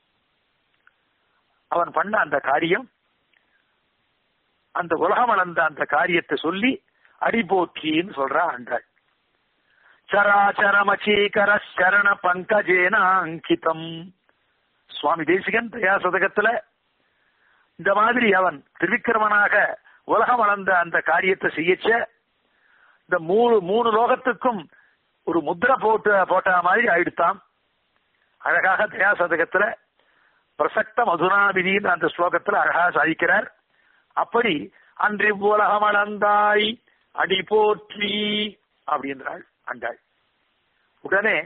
அவன் பண்ண அந்த காரியம் அந்த உலகம் அளந்த அந்த காரியத்தை சொல்லி அடிபோற்றின்னு சொல்ற ஆண்டாள் சராச்சரமச்சீகர சரண பங்கஜேன அங்கிதம் சுவாமி தேசிகன் தயா சதகத்துல இந்த மாதிரி அவன் திருவிக்கிரமனாக உலகம் அளந்த அந்த காரியத்தை செய்யச்ச இந்த மூணு மூணு லோகத்துக்கும் ஒரு முத்திரை போட்டு போட்ட மாதிரி ஆயிடுத்தாம் அழகாக தயா சதகத்துல பிரசக்த மதுராபிதின்னு அந்த ஸ்லோகத்துல அழகாக சாதிக்கிறார் அப்படி அன்றி உலகம் அளந்தாய் அடி போற்றி அப்படின்றாள் அண்டாள் உடனே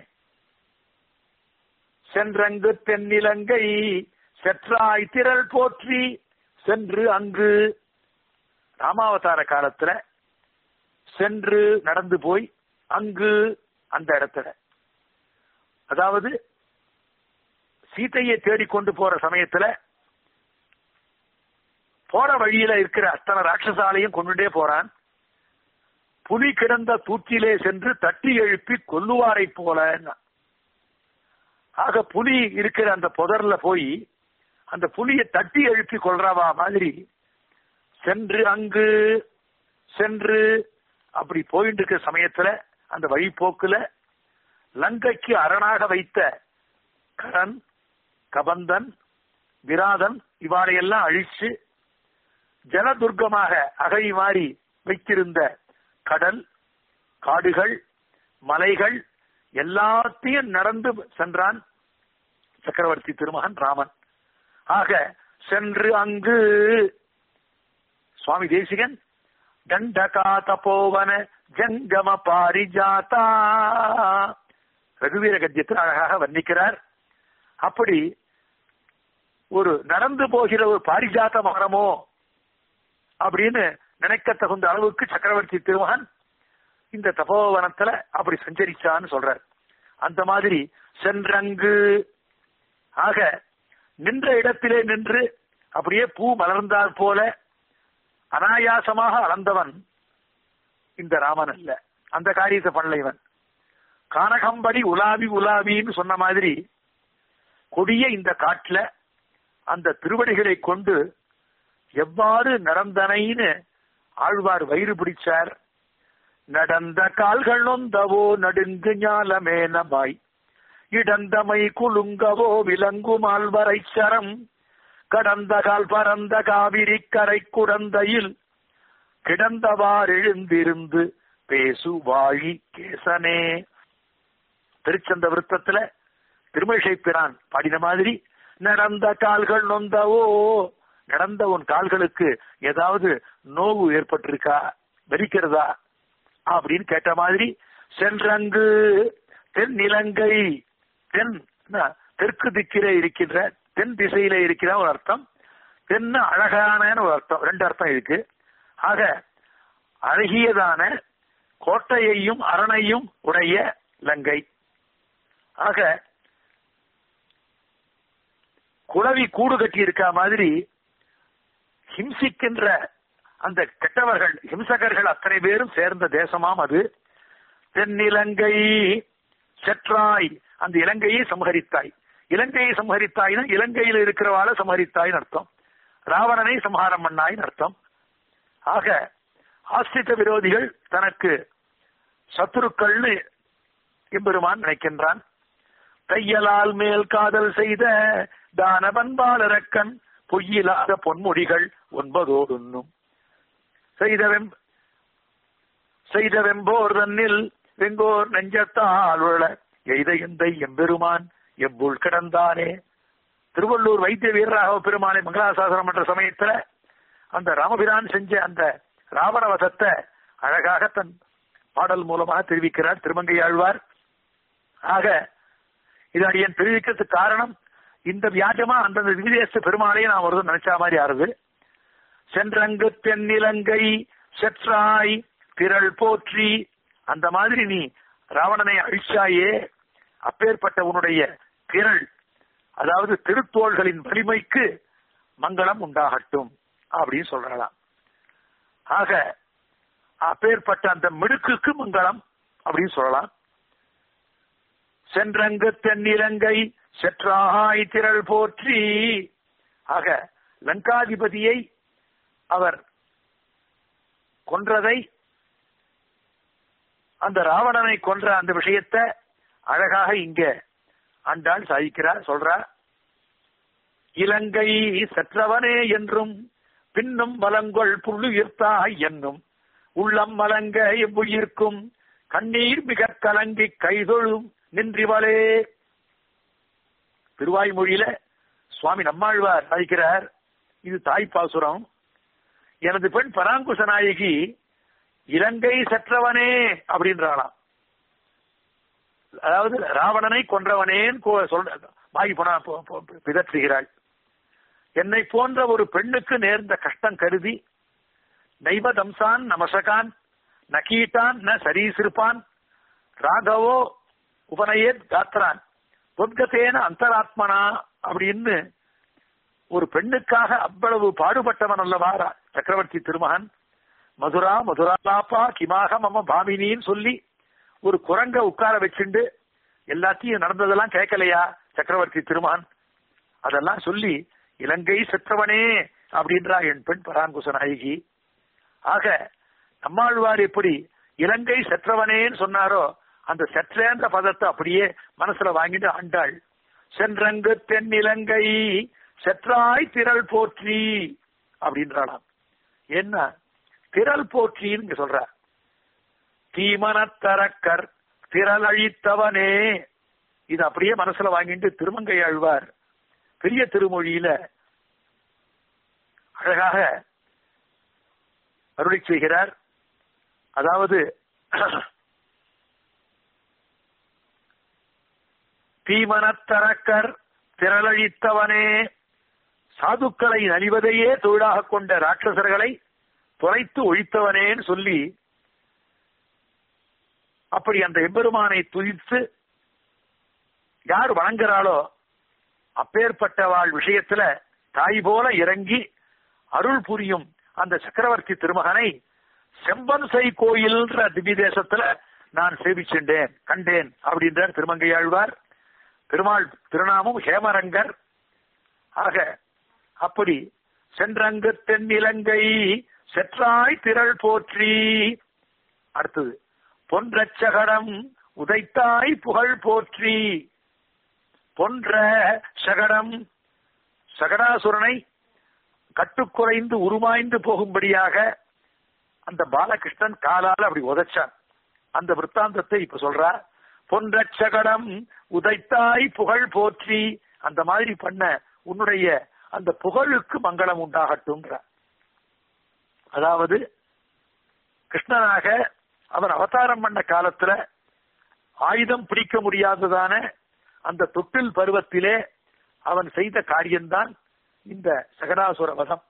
சென்றங்கு தென்னிலங்கை செற்றாய் திரள் போற்றி சென்று அங்கு ராமாவதார காலத்துல சென்று நடந்து போய் அங்கு அந்த இடத்துல அதாவது சீத்தையை தேடிக்கொண்டு போற சமயத்துல போற வழியில இருக்கிற அத்தனை ராட்சசாலையும் கொண்டுட்டே போறான் புலி கிடந்த தூற்றிலே சென்று தட்டி எழுப்பி கொல்லுவாரை போல ஆக புலி இருக்கிற அந்த புதர்ல போய் அந்த புலியை தட்டி எழுப்பி கொள்றவா மாதிரி சென்று அங்கு சென்று அப்படி போயிட்டு இருக்கிற சமயத்துல அந்த வழிபோக்குல லங்கைக்கு அரணாக வைத்த கரண் கபந்தன் விராதன் இவாளையெல்லாம் அழிச்சு ஜலதுர்க்கமாக அகை மாறி வைத்திருந்த கடல் காடுகள் மலைகள் எல்லாத்தையும் நடந்து சென்றான் சக்கரவர்த்தி திருமகன் ராமன் ஆக சென்று அங்கு சுவாமி தேசிகன் தண்டகா தபோவன ஜங்கம பாரிஜாதா ரகுவீர கத்தியத்தில் அழகாக வர்ணிக்கிறார் அப்படி ஒரு நடந்து போகிற ஒரு பாரிஜாத மரமோ அப்படின்னு நினைக்க தகுந்த அளவுக்கு சக்கரவர்த்தி திருமகன் இந்த தபோவனத்துல அப்படி சஞ்சரிச்சான்னு சொல்றார் அந்த மாதிரி சென்றங்கு ஆக நின்ற இடத்திலே நின்று அப்படியே பூ மலர்ந்தால் போல அனாயாசமாக அளந்தவன் இந்த ராமன் அல்ல அந்த காரியத்தை பண்ணல இவன் கானகம்படி உலாவி உலாவின்னு சொன்ன மாதிரி கொடிய இந்த காட்டுல அந்த திருவடிகளை கொண்டு எவ்வாறு நடந்தனைன்னு ஆழ்வார் வயிறு பிடிச்சார் நடந்த கால்கள் நொந்தவோ நடுங்கு ஞாலமேனமாய் இடந்தமை குலுங்கவோ விலங்குமால் வரை சரம் கடந்த கால் பரந்த காவிரி கரை குடந்தையில் கிடந்தவாறு எழுந்திருந்து பேசு வாழி கேசனே திருச்சந்த விருத்தத்துல திருமழிசை பிரான் பாடின மாதிரி நடந்த கால்கள் நொந்தவோ நடந்த உன் கால்களுக்கு ஏதாவது நோவு ஏற்பட்டிருக்கா வெறிக்கிறதா அப்படின்னு கேட்ட மாதிரி சென்றங்கு தென் இலங்கை தென் தெற்கு திக்கிலே இருக்கின்ற தென் திசையில இருக்கிற ஒரு அர்த்தம் தென்ன அழகான ஒரு அர்த்தம் ரெண்டு அர்த்தம் இருக்கு ஆக அழகியதான கோட்டையையும் அரணையும் உடைய லங்கை ஆக குளவி கூடு கட்டி இருக்க மாதிரி ஹிம்சிக்கின்ற அந்த கெட்டவர்கள் ஹிம்சகர்கள் அத்தனை பேரும் சேர்ந்த தேசமாம் அது தென்னிலங்கை செற்றாய் அந்த இலங்கையை சம்ஹரித்தாய் இலங்கையை சம்ஹரித்தாய்னா இலங்கையில் இருக்கிறவாள சம்ஹரித்தாய்னு அர்த்தம் ராவணனை சம்ஹாரம் பண்ணாய்னு அர்த்தம் ஆக ஆஸ்திக விரோதிகள் தனக்கு சத்துருக்கள்னு எம்பெருமான் நினைக்கின்றான் தையலால் மேல் காதல் செய்த தானவன் பாலரக்கன் பொய்யில்லாத பொன்முடிகள் ஒன்பதோடுன்னும் செய்த வெம் செய்த வெம்போர் தன்னில் வெங்கோர் நெஞ்சத்தால் உள்ள எய்த எந்தை எம்பெருமான் எம்புள் கிடந்தானே திருவள்ளூர் வைத்திய வீரராக பெருமானை மங்களாசாசனம் என்ற சமயத்துல அந்த ராமபிரான் செஞ்ச அந்த ராவணவதத்தை அழகாக தன் பாடல் மூலமாக தெரிவிக்கிறார் திருமங்கையாழ்வார் ஆக இது அடியன் தெரிவிக்கிறதுக்கு காரணம் இந்த வியாஜமா அந்தந்த விதேச பெருமாளையே நான் ஒரு நினைச்சா மாதிரி ஆறுது சென்றங்கு தென்னிலங்கை செற்றாய் திரள் போற்றி அந்த மாதிரி நீ ராவணனை அழிச்சாயே அப்பேற்பட்ட உன்னுடைய திரள் அதாவது திருத்தோள்களின் வலிமைக்கு மங்களம் உண்டாகட்டும் அப்படின்னு சொல்றலாம் ஆக அப்பேற்பட்ட அந்த மிடுக்குக்கு மங்களம் அப்படின்னு சொல்லலாம் சென்றங்கு தென்னிலங்கை செற்றாய் திரள் போற்றி ஆக லங்காதிபதியை அவர் கொன்றதை அந்த ராவணனை கொன்ற அந்த விஷயத்தை அழகாக இங்க ஆண்டாள் சாதிக்கிறார் சொல்றார் இலங்கை சற்றவனே என்றும் பின்னும் மலங்கொள் புள்ளுயிர்த்தாய் என்னும் உள்ளம் மலங்க எவ்வுயிர்க்கும் கண்ணீர் மிக கலங்கி கைதொழும் நின்றிவளே திருவாய்மொழியில சுவாமி நம்மாழ்வார் சாதிக்கிறார் இது தாய் பாசுரம் எனது பெண் பராங்குச நாயகி இலங்கை சற்றவனே அப்படின்றாளாம் அதாவது ராவணனை கொன்றவனேன்னு சொல்ற மாகி போனா பிதற்றுகிறாள் என்னை போன்ற ஒரு பெண்ணுக்கு நேர்ந்த கஷ்டம் கருதி நைவதம்சான் நமசகான் நகீட்டான் ந சரீசிருப்பான் ராகவோ உபநயேத் காத்ரான் தொத்கத்தேன அந்தராத்மனா அப்படின்னு ஒரு பெண்ணுக்காக அவ்வளவு பாடுபட்டவன் அல்லவா சக்கரவர்த்தி திருமகன் மதுரா மதுராலாப்பா கிமாக மம பாமினின்னு சொல்லி ஒரு குரங்க உட்கார வச்சுண்டு எல்லாத்தையும் நடந்ததெல்லாம் கேட்கலையா சக்கரவர்த்தி திருமகன் அதெல்லாம் சொல்லி இலங்கை செற்றவனே அப்படின்றா என் பெண் பராங்குச நாயகி ஆக நம்மாழ்வார் எப்படி இலங்கை செற்றவனேன்னு சொன்னாரோ அந்த செற்றேன்ற பதத்தை அப்படியே மனசுல வாங்கிட்டு ஆண்டாள் சென்றங்கு தென் இலங்கை செற்றாய் திரள் போற்றி அப்படின்றாளாம் என்ன திரள் போற்றின்னு இங்க சொல்ற தீமனத்தரக்கர் திரள் அழித்தவனே இது அப்படியே மனசுல வாங்கிட்டு திருமங்கை ஆழ்வார் பெரிய திருமொழியில அழகாக அருளி செய்கிறார் அதாவது தீமனத்தரக்கர் திரளழித்தவனே சாதுக்களை நலிவதையே தொழிலாக கொண்ட ராட்சசர்களை தொலைத்து ஒழித்தவனேன்னு சொல்லி அப்படி அந்த எம்பெருமானை துதித்து யார் வணங்குறாளோ அப்பேற்பட்டவாள் விஷயத்துல தாய் போல இறங்கி அருள் புரியும் அந்த சக்கரவர்த்தி திருமகனை செம்பன்சை கோயில்ன்ற திவ்ய தேசத்துல நான் சேவிச்சென்றேன் கண்டேன் அப்படின்றார் திருமங்கையாழ்வார் பெருமாள் திருநாமம் ஹேமரங்கர் ஆக அப்படி சென்றங்கு தென்னிலங்கை செற்றாய் திரள் போற்றி அடுத்தது பொன்றச்சகடம் உதைத்தாய் புகழ் போற்றி பொன்ற சகடம் சகடாசுரனை கட்டுக்குறைந்து உருமாய்ந்து போகும்படியாக அந்த பாலகிருஷ்ணன் காலால் அப்படி உதைச்சான் அந்த விற்த்தாந்தத்தை இப்ப சொல்றா பொன்ற சகடம் உதைத்தாய் புகழ் போற்றி அந்த மாதிரி பண்ண உன்னுடைய அந்த புகழுக்கு மங்களம் உண்டாகட்டும்ன்ற அதாவது கிருஷ்ணனாக அவன் அவதாரம் பண்ண காலத்துல ஆயுதம் பிடிக்க முடியாததான அந்த தொட்டில் பருவத்திலே அவன் செய்த காரியம்தான் இந்த சகடாசுர வதம்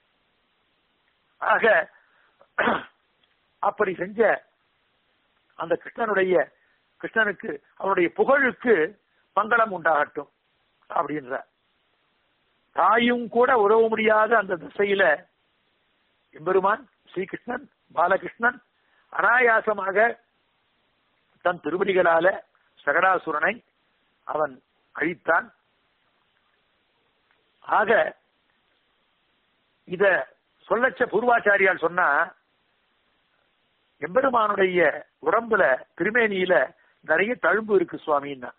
ஆக அப்படி செஞ்ச அந்த கிருஷ்ணனுடைய கிருஷ்ணனுக்கு அவனுடைய புகழுக்கு மங்களம் உண்டாகட்டும் அப்படின்ற தாயும் கூட உறவ முடியாத அந்த திசையில எம்பெருமான் ஸ்ரீகிருஷ்ணன் பாலகிருஷ்ணன் அனாயாசமாக தன் திருவடிகளால சகடாசுரனை அவன் அழித்தான் ஆக இத சொல்லச்ச பூர்வாச்சாரியால் சொன்னா எம்பெருமானுடைய உடம்புல திருமேனியில நிறைய தழும்பு இருக்கு சுவாமின்னா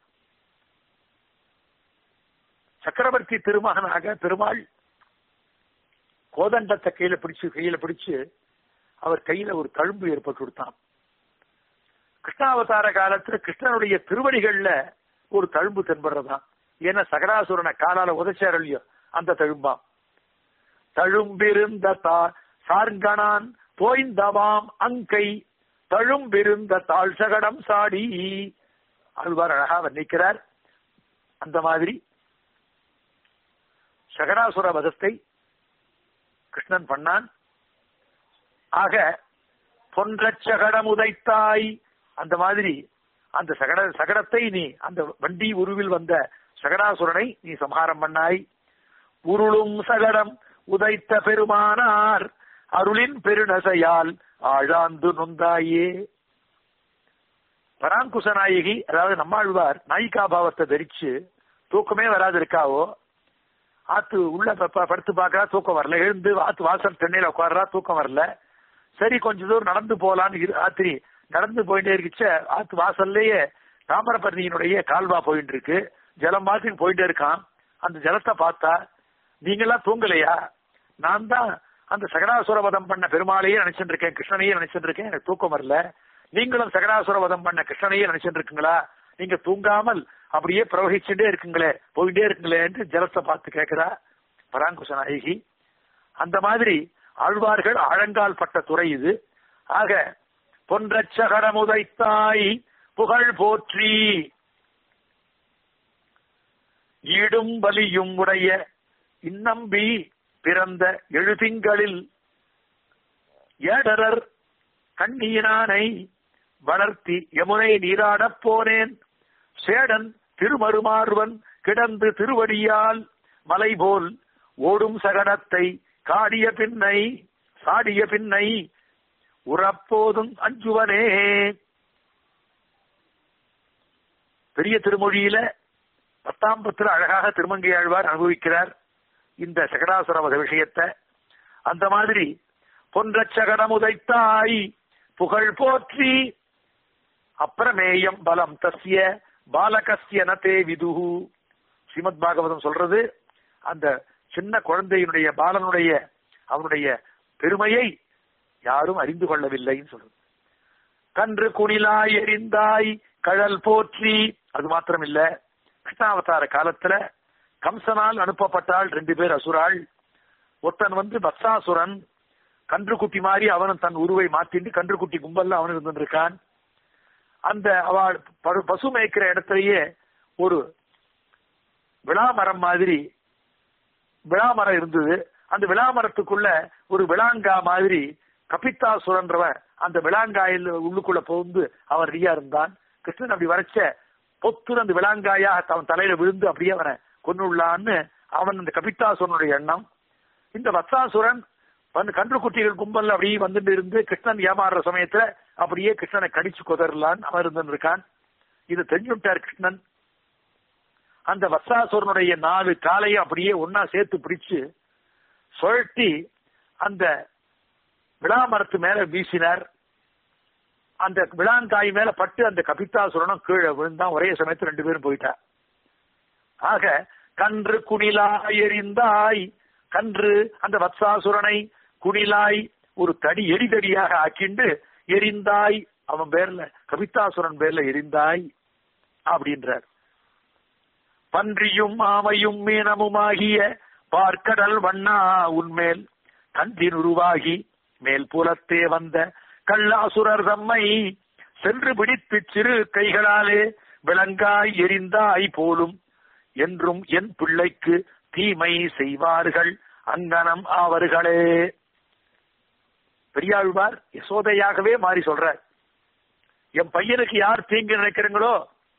சக்கரவர்த்தி திருமகனாக பெருமாள் கோதண்டத்தை கையில பிடிச்சு கையில பிடிச்சு அவர் கையில ஒரு தழும்பு ஏற்பட்டு கொடுத்தான் கிருஷ்ணாவதார காலத்துல கிருஷ்ணனுடைய திருவடிகள்ல ஒரு தழும்பு தென்படுறதாம் ஏன்னா சகடாசுரனை காலால உதச்சார் இல்லையோ அந்த தழும்பாம் தழும்பிருந்த தா சார்கணான் தோய்ந்தவாம் அங்கை தழும்பிருந்த தாழ் சகடம் சாடி ஆழ்வார் அழகா வர்ணிக்கிறார் அந்த மாதிரி சகடாசுர வதத்தை கிருஷ்ணன் பண்ணான் ஆக பொன்ற சகடம் உதைத்தாய் அந்த மாதிரி அந்த சகட சகடத்தை நீ அந்த வண்டி உருவில் வந்த சகடாசுரனை நீ சம்ஹாரம் பண்ணாய் உருளும் சகடம் உதைத்த பெருமானார் அருளின் பெருநசையால் ஆழாந்து நொந்தாயே பராங்குச நாயகி அதாவது நம்மாழ்வார் நாயிகா பாவத்தை தரிச்சு தூக்கமே வராது இருக்காவோ ஆத்து உள்ள படுத்து பாக்கறா தூக்கம் வரல எழுந்து ஆத்து வாசல் தென்னையில உட்கார்றா தூக்கம் வரல சரி கொஞ்ச தூரம் நடந்து போலான்னு ராத்திரி நடந்து போயிட்டே இருக்குச்ச ஆத்து வாசல்லையே தாமிரபரணியினுடைய கால்வா போயிட்டு இருக்கு ஜலம் மாதிரி போயிட்டே இருக்கான் அந்த ஜலத்தை பார்த்தா நீங்களாம் தூங்கலையா நான் தான் அந்த சகடாசுர வதம் பண்ண பெருமாளையே நினைச்சிட்டு இருக்கேன் கிருஷ்ணனையே நினைச்சிட்டு இருக்கேன் எனக்கு தூக்கம் வரல நீங்களும் சகடாசுர வதம் பண்ண கிருஷ்ணனையே நினைச்சிட்டு இருக்குங்களா நீங்க தூங்காமல் அப்படியே பிரவகிச்சுட்டே இருக்குங்களே போயிட்டே இருக்குங்களே என்று ஜலத்தை பார்த்து கேட்கிறா பராங்குச நாயகி அந்த மாதிரி ஆழ்வார்கள் ஆழங்கால் பட்ட துறை இது ஆக பொன்றச்சகரமுதைத்தாய் புகழ் போற்றி ஈடும் வலியும் உடைய இன்னம்பி பிறந்த எழுதிங்களில் ஏடரர் கண்ணீனானை வளர்த்தி யமுனை நீராடப் போனேன் சேடன் திருமருமார்வன் கிடந்து திருவடியால் மலை போல் ஓடும் சகடத்தை காடிய பின்னை சாடிய பின்னை உறப்போதும் அஞ்சுவனே பெரிய திருமொழியில பத்தாம் பத்துல அழகாக திருமங்கை ஆழ்வார் அனுபவிக்கிறார் இந்த சகடாசுரவத விஷயத்தை அந்த மாதிரி பொன்றச்சகடம் உதைத்தாய் புகழ் போற்றி அப்பிரமேயம் பலம் தஸ்ய பாலகஸ்ய நதே விதுஹு ஸ்ரீமத் பாகவதம் சொல்றது அந்த சின்ன குழந்தையினுடைய பாலனுடைய அவனுடைய பெருமையை யாரும் அறிந்து கொள்ளவில்லைன்னு சொல்றது கன்று குணிலாய் எரிந்தாய் கழல் போற்றி அது மாத்திரம் இல்ல கிருஷ்ணாவதார காலத்துல கம்சனால் அனுப்பப்பட்டாள் ரெண்டு பேர் அசுராள் ஒருத்தன் வந்து பத்சாசுரன் கன்றுக்குட்டி மாதிரி அவனும் தன் உருவை மாத்திட்டு கன்றுக்குட்டி கும்பல்ல அவன் இருந்திருக்கான் அந்த அவள் ப- பசு மேய்க்கிற இடத்துலயே ஒரு விளாமரம் மாதிரி விளாமரம் இருந்தது அந்த விளாமரத்துக்குள்ள ஒரு விளாங்கா மாதிரி கபித்தாசுரன்றவன் அந்த விளாங்காயில் உள்ளுக்குள்ள புகுந்து அவன் ரெடியா இருந்தான் கிருஷ்ணன் அப்படி வரைச்ச பொத்துன்னு அந்த விளாங்காயா அவன் தலையில விழுந்து அப்படியே அவனை கொன்னுள்ளான்னு அவன் அந்த கபித்தாசுரனுடைய எண்ணம் இந்த வத்சாசுரன் வந்து கன்றுக்குட்டிகள் கும்பல்ல அப்படியே வந்துட்டு இருந்து கிருஷ்ணன் ஏமாறுற சமயத்துல அப்படியே கிருஷ்ணனை கடிச்சு கொதறலான்னு அவன் இருந்துட்டு இருக்கான் இது தெரிஞ்சுட்டார் கிருஷ்ணன் அந்த வத்சாசுரனுடைய நாலு காலையை அப்படியே ஒன்னா சேர்த்து பிடிச்சு சுழட்டி அந்த விளாமரத்து மேல வீசினார் அந்த விளாங்காய் மேல பட்டு அந்த கபித்தாசுரனும் கீழே விழுந்தான் ஒரே சமயத்துல ரெண்டு பேரும் போயிட்டா ஆக கன்று குணிலாய் எரிந்தாய் கன்று அந்த வத்சாசுரனை குணிலாய் ஒரு தடி எரிதடியாக ஆக்கிண்டு எரிந்தாய் அவன் பேர்ல கவிதாசுரன் பேர்ல எரிந்தாய் அப்படின்றார் பன்றியும் ஆமையும் மீனமுமாகிய பார்க்கடல் வண்ணா உன்மேல் கன்றின் உருவாகி மேல் புலத்தே வந்த கல்லாசுரர் தம்மை சென்று பிடித்து சிறு கைகளாலே விளங்காய் எரிந்தாய் போலும் என்றும் என் பிள்ளைக்கு தீமை செய்வார்கள் அங்கனம் அவர்களே பெரியாழ்வார் யசோதையாகவே மாறி சொல்றார் என் பையனுக்கு யார் தீங்கு நினைக்கிறீங்களோ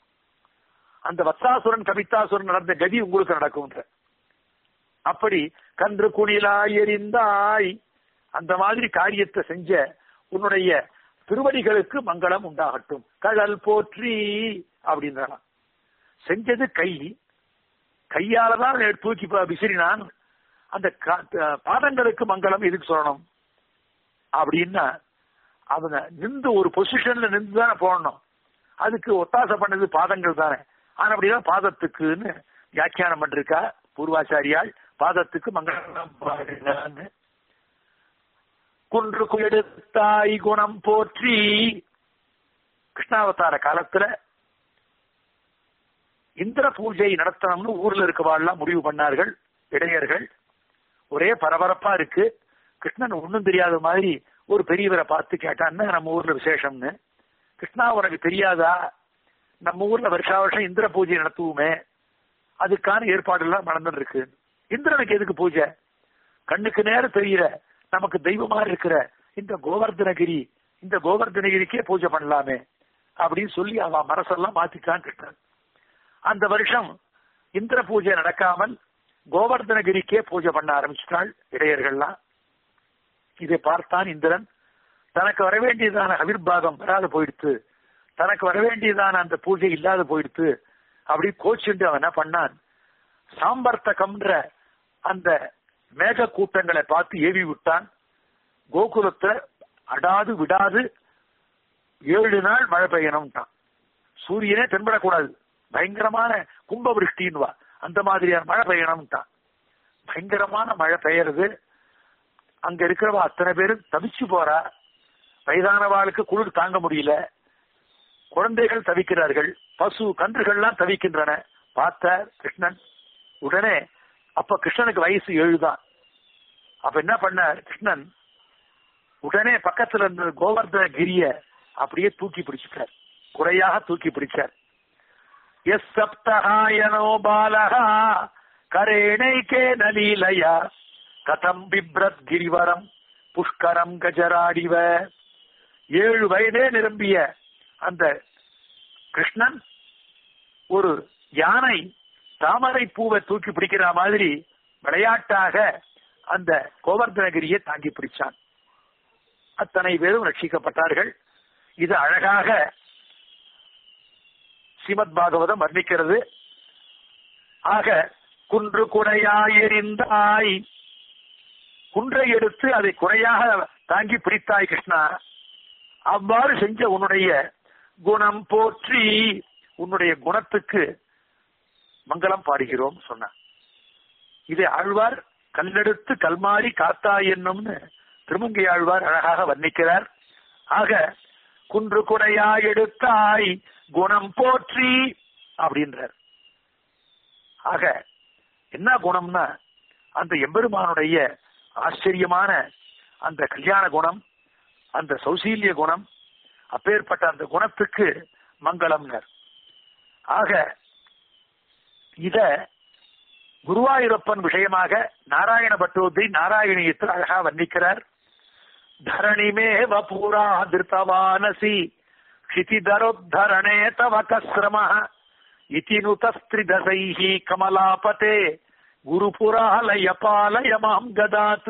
அந்த வத்சாசுரன் கவிதாசுரன் நடந்த கதி உங்களுக்கு நடக்கும் அப்படி கன்று குணிலாய் எரிந்தாய் அந்த மாதிரி காரியத்தை செஞ்ச உன்னுடைய திருவடிகளுக்கு மங்களம் உண்டாகட்டும் கழல் போற்றி அப்படின்றான் செஞ்சது கை கையால தான் தூக்கி ப- விசிறினான் அந்த கா- த- பாதங்களுக்கு மங்களம் எதுக்கு சொல்லணும் அப்படின்னா அவங்க நின்று ஒரு பொசிஷன்ல நின்று தானே போடணும் அதுக்கு ஒத்தாசை பண்ணது பாதங்கள் தானே ஆனா அப்படிதான் பாதத்துக்குன்னு வியாக்கியானம் பண்ணிருக்கா பூர்வாச்சாரியால் பாதத்துக்கு மங்களம் பாடுங்கன்னு குன்று குயெடுத்தாய் குணம் போற்றி கிருஷ்ணாவதார காலத்துல இந்திர பூஜை நடத்தணும்னு ஊர்ல இருக்கவாள்லாம் முடிவு பண்ணார்கள் இடையர்கள் ஒரே பரபரப்பா இருக்கு கிருஷ்ணன் ஒண்ணும் தெரியாத மாதிரி ஒரு பெரியவரை பார்த்து கேட்டான்னு நம்ம ஊர்ல விசேஷம்னு கிருஷ்ணா உனக்கு தெரியாதா நம்ம ஊர்ல வருஷா வருஷம் இந்திர பூஜை நடத்துவோமே அதுக்கான ஏற்பாடு எல்லாம் நடந்துட்டு இருக்கு இந்திரனுக்கு எதுக்கு பூஜை கண்ணுக்கு நேரம் தெரியல நமக்கு தெய்வமா இருக்கிற இந்த கோவர்தனகிரி இந்த கோவர்தனகிரிக்கே பூஜை பண்ணலாமே அப்படின்னு சொல்லி அவன் மனசெல்லாம் மாத்திட்டான் கிருஷ்ணன் அந்த வருஷம் இந்திர பூஜை நடக்காமல் கோவர்தனகிரிக்கே பூஜை பண்ண ஆரம்பிச்சிட்டாள் இடையர்கள்லாம் இதை பார்த்தான் இந்திரன் தனக்கு வர வேண்டியதான அவிர்வாகம் வராது போயிடுத்து தனக்கு வர வேண்டியதான அந்த பூஜை இல்லாத போயிடுத்து அப்படி கோச்சுண்டு அவன் என்ன பண்ணான் சாம்பர்த்தகம்ன்ற அந்த மேக கூட்டங்களை பார்த்து ஏவி விட்டான் கோகுலத்துல அடாது விடாது ஏழு நாள் மழை பெய்யணும்ட்டான் சூரியனே தென்படக்கூடாது பயங்கரமான கும்பவிருஷ்டின்வா அந்த மாதிரியான மழை பெய்யணும்ட்டான் பயங்கரமான மழை பெய்யறது அங்க இருக்கிறவ அத்தனை பேரும் தவிச்சு போறா வயதானவாளுக்கு குளிர் தாங்க முடியல குழந்தைகள் தவிக்கிறார்கள் பசு கன்றுகள்லாம் தவிக்கின்றன பார்த்தார் கிருஷ்ணன் உடனே அப்ப கிருஷ்ணனுக்கு வயசு ஏழுதான் அப்ப என்ன பண்ணார் கிருஷ்ணன் உடனே பக்கத்துல இருந்த கோவர்தன கிரிய அப்படியே தூக்கி பிடிச்சிட்டார் குறையாக தூக்கி பிடிச்சார் எஸ் சப்தஹாயனோ பாலகா கரேணைக்கே நலீலயா கதம் பிப்ரத் கிரிவரம் புஷ்கரம் கஜராடிவ ஏழு வயதே நிரம்பிய அந்த கிருஷ்ணன் ஒரு யானை தாமரை பூவை தூக்கி பிடிக்கிற மாதிரி விளையாட்டாக அந்த கோவர்தனகிரியை தாங்கி பிடிச்சான் அத்தனை பேரும் ரட்சிக்கப்பட்டார்கள் இது அழகாக ஸ்ரீமத் பாகவதம் வர்ணிக்கிறது ஆக குன்று குடையாய் எறிந்தாய் குன்றை எடுத்து அதை குறையாக தாங்கி பிடித்தாய் கிருஷ்ணா அவ்வாறு செஞ்ச உன்னுடைய குணம் போற்றி உன்னுடைய குணத்துக்கு மங்களம் பாடுகிறோம் சொன்னார் இதை ஆழ்வார் கல்லெடுத்து கல்மாரி காத்தாய் என்னும்னு திருமங்கை ஆழ்வார் அழகாக வர்ணிக்கிறார் ஆக குன்று குடையாய் எடுத்தாய் குணம் போற்றி அப்படின்றார் ஆக என்ன குணம்னா அந்த எம்பெருமானுடைய ஆச்சரியமான அந்த கல்யாண குணம் அந்த சௌசீல்ய குணம் அப்பேற்பட்ட அந்த குணத்துக்கு மங்களம்னர் ஆக இத குருவாயூரப்பன் விஷயமாக நாராயண பட்டோதி நாராயணியத்தில் அழகா வர்ணிக்கிறார் தரணிமேவ பூரா திருத்தவானசி क्षितिधरोद्धरणे तव कस्रमः इति नुतस्त्रिदशैः कमलापते குருபுராலய பாலய மாம் கதாத்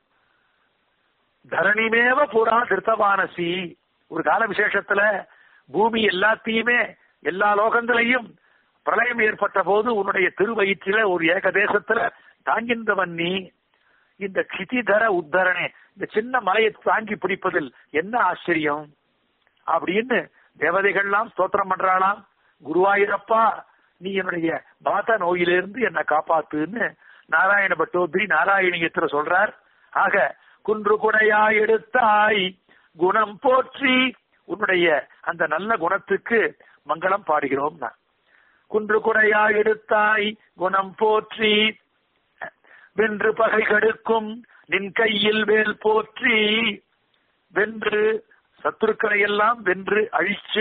தரணிமேவ புறா திருத்தவானசி ஒரு கால விசேஷத்துல பூமி எல்லாத்தையுமே எல்லா லோகங்களையும் பிரளயம் ஏற்பட்ட போது உன்னுடைய திருவயிற்றில ஒரு ஏகதேசத்துல தாங்கின்றவன் நீ இந்த கிதிதர உத்தரணே இந்த சின்ன மலையை தாங்கி பிடிப்பதில் என்ன ஆச்சரியம் அப்படின்னு தேவதைகள்லாம் ஸ்தோத்திரம் பண்றாளாம் குருவாயூரப்பா நீ என்னுடைய பாத நோயிலிருந்து என்னை காப்பாத்துன்னு நாராயண பட்டோத்ரி நாராயணியத்துல சொல்றார் ஆக குன்று குடையா எடுத்தாய் குணம் போற்றி உன்னுடைய அந்த நல்ல குணத்துக்கு மங்களம் பாடுகிறோம் குன்று குடையா எடுத்தாய் குணம் போற்றி வென்று பகை கடுக்கும் நின் கையில் வேல் போற்றி வென்று சத்துருக்களை எல்லாம் வென்று அழிச்சு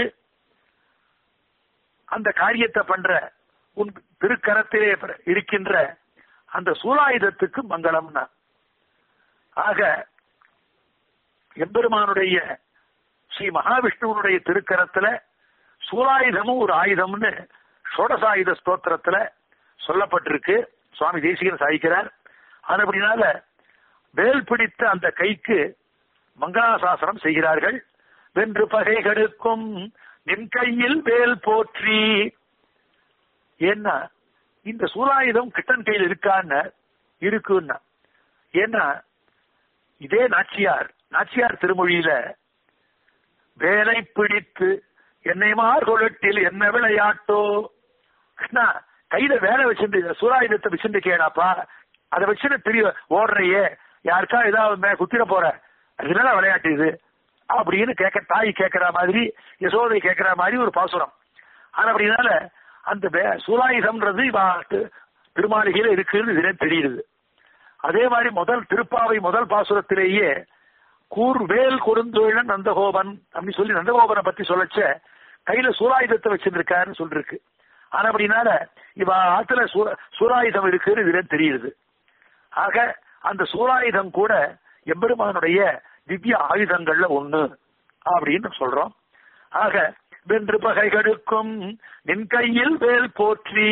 அந்த காரியத்தை பண்ற உன் திருக்கரத்திலே இருக்கின்ற அந்த சூலாயுதத்துக்கு மங்களம்னா ஆக எம்பெருமானுடைய ஸ்ரீ மகாவிஷ்ணுவனுடைய திருக்கரத்துல சூலாயுதமும் ஒரு ஆயுதம்னு ஷோடசாயுத ஸ்தோத்திரத்துல சொல்லப்பட்டிருக்கு சுவாமி தேசிகன் சாதிக்கிறார் அது அப்படினால வேல் பிடித்த அந்த கைக்கு மங்களாசாசனம் செய்கிறார்கள் வென்று பகை கெடுக்கும் நின் கையில் வேல் போற்றி ஏன்னா இந்த சூலாயுதம் கிட்டன் கையில் இருக்கான்னு இருக்குன்னா ஏன்னா இதே நாச்சியார் நாச்சியார் திருமொழியில வேலை பிடித்து என்னை மார்கொழட்டில் என்ன விளையாட்டோ கிருஷ்ணா கையில வேலை வச்சிருந்து சூலாயுதத்தை வச்சிருந்து கேடாப்பா அதை வச்சுன்னு தெரிய ஓடுறையே யாருக்கா ஏதாவது குத்திர போற அதனால விளையாட்டு இது அப்படின்னு கேட்க தாய் கேட்கிற மாதிரி யசோதை கேட்கிற மாதிரி ஒரு பாசுரம் ஆனா அப்படினால அந்த சூலாயுதம்ன்றது திருமாளிகையில இருக்குன்னு இதுல தெரியுது அதே மாதிரி முதல் திருப்பாவை முதல் பாசுரத்திலேயே கூர் வேல் கொடுந்தொழிலன் நந்தகோபன் அப்படின்னு சொல்லி நந்தகோபனை பத்தி சொல்லச்ச கையில சூலாயுதத்தை வச்சிருக்காருன்னு சொல்லிருக்கு ஆனா அப்படினால இவ ஆத்துல சூலாயுதம் இருக்குன்னு இதுல தெரியுது ஆக அந்த சூலாயுதம் கூட எம்பெருமானுடைய திவ்ய ஆயுதங்கள்ல ஒண்ணு அப்படின்னு சொல்றோம் ஆக வென்று பகை கடுக்கும் நின் கையில் வேல் போற்றி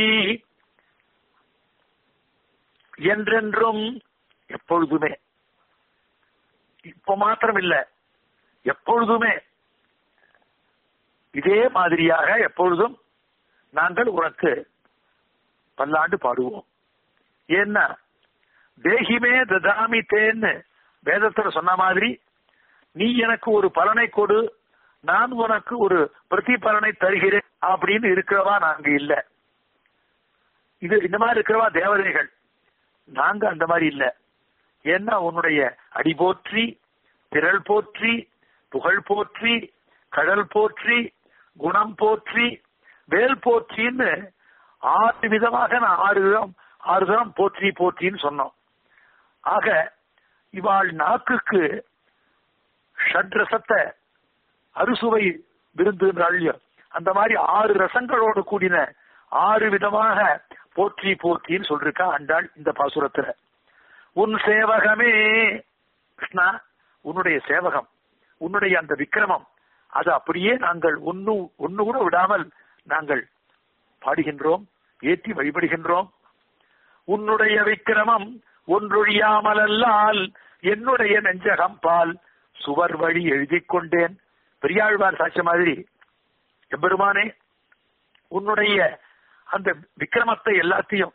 என்றென்றும் எப்பொழுதுமே இப்ப மாத்திரம் இல்ல எப்பொழுதுமே இதே மாதிரியாக எப்பொழுதும் நாங்கள் உனக்கு பல்லாண்டு பாடுவோம் ஏன்னா தேகிமே ததாமி தேன்னு வேதத்துல சொன்ன மாதிரி நீ எனக்கு ஒரு பலனை கொடு நான் உனக்கு ஒரு பிரதி பலனை தருகிறேன் அப்படின்னு இருக்கிறவா நாங்க இல்ல இது இந்த மாதிரி இருக்கிறவா தேவதைகள் நாங்க அந்த மாதிரி இல்ல ஏன்னா உன்னுடைய அடி போற்றி திரள் போற்றி புகழ் போற்றி கடல் போற்றி குணம் போற்றி வேல் போற்றின்னு ஆறு விதமாக நான் ஆறு விதம் ஆறு தரம் போற்றி போற்றின்னு சொன்னோம் ஆக இவாள் நாக்குக்கு ஷட்ரசத்தை அறுசுவை விருந்துன்றாள் அந்த மாதிரி ஆறு ரசங்களோடு கூடின ஆறு விதமாக போற்றி போற்றின்னு சொல்லிருக்கா அண்டாள் இந்த பாசுரத்துல உன் சேவகமே கிருஷ்ணா உன்னுடைய சேவகம் உன்னுடைய அந்த விக்கிரமம் அது அப்படியே நாங்கள் ஒன்னு ஒன்னு கூட விடாமல் நாங்கள் பாடுகின்றோம் ஏற்றி வழிபடுகின்றோம் உன்னுடைய விக்கிரமம் ஒன்றொழியாமல் அல்லால் என்னுடைய நெஞ்சகம் பால் சுவர் வழி எழுதி கொண்டேன் பெரியாழ்வார் சாட்ச மாதிரி எம்பெருமானே உன்னுடைய அந்த விக்கிரமத்தை எல்லாத்தையும்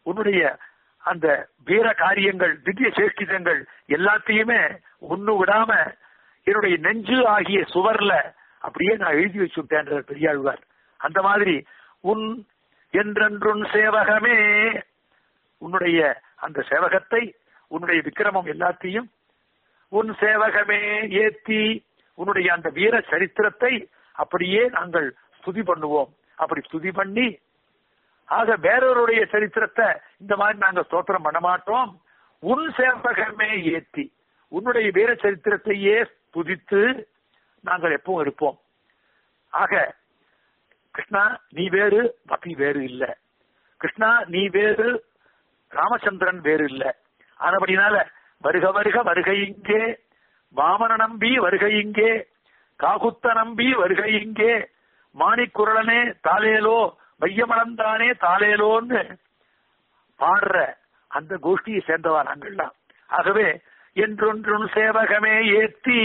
உன்னுடைய அந்த வீர காரியங்கள் திவ்ய சேஷ்டிதங்கள் எல்லாத்தையுமே ஒண்ணு விடாம என்னுடைய நெஞ்சு ஆகிய சுவர்ல அப்படியே நான் எழுதி வச்சுட்டேன் பெரியாழ்வார் அந்த மாதிரி உன் என்றென்றும் சேவகமே உன்னுடைய அந்த சேவகத்தை உன்னுடைய விக்கிரமம் எல்லாத்தையும் உன் சேவகமே ஏத்தி உன்னுடைய அந்த வீர சரித்திரத்தை அப்படியே நாங்கள் ஸ்துதி பண்ணுவோம் அப்படி ஸ்துதி பண்ணி ஆக வேறொருடைய சரித்திரத்தை இந்த மாதிரி நாங்க ஸ்தோத்திரம் பண்ண மாட்டோம் உன் சேவகமே ஏத்தி உன்னுடைய வீர சரித்திரத்தையே துதித்து நாங்கள் எப்பவும் இருப்போம் ஆக கிருஷ்ணா நீ வேறு பக்தி வேறு இல்ல கிருஷ்ணா நீ வேறு ராமச்சந்திரன் வேறு இல்ல ஆனபடினால வருக வருக வருகை இங்கே வாமன நம்பி வருகை இங்கே காகுத்த நம்பி வருகை இங்கே மாணிக்குரலனே தாலேலோ வையமளந்தானே தாலேலோன்னு பாடுற அந்த கோஷ்டியை சேர்ந்தவா நாங்கள்லாம் ஆகவே என்றொன்றும் சேவகமே ஏத்தி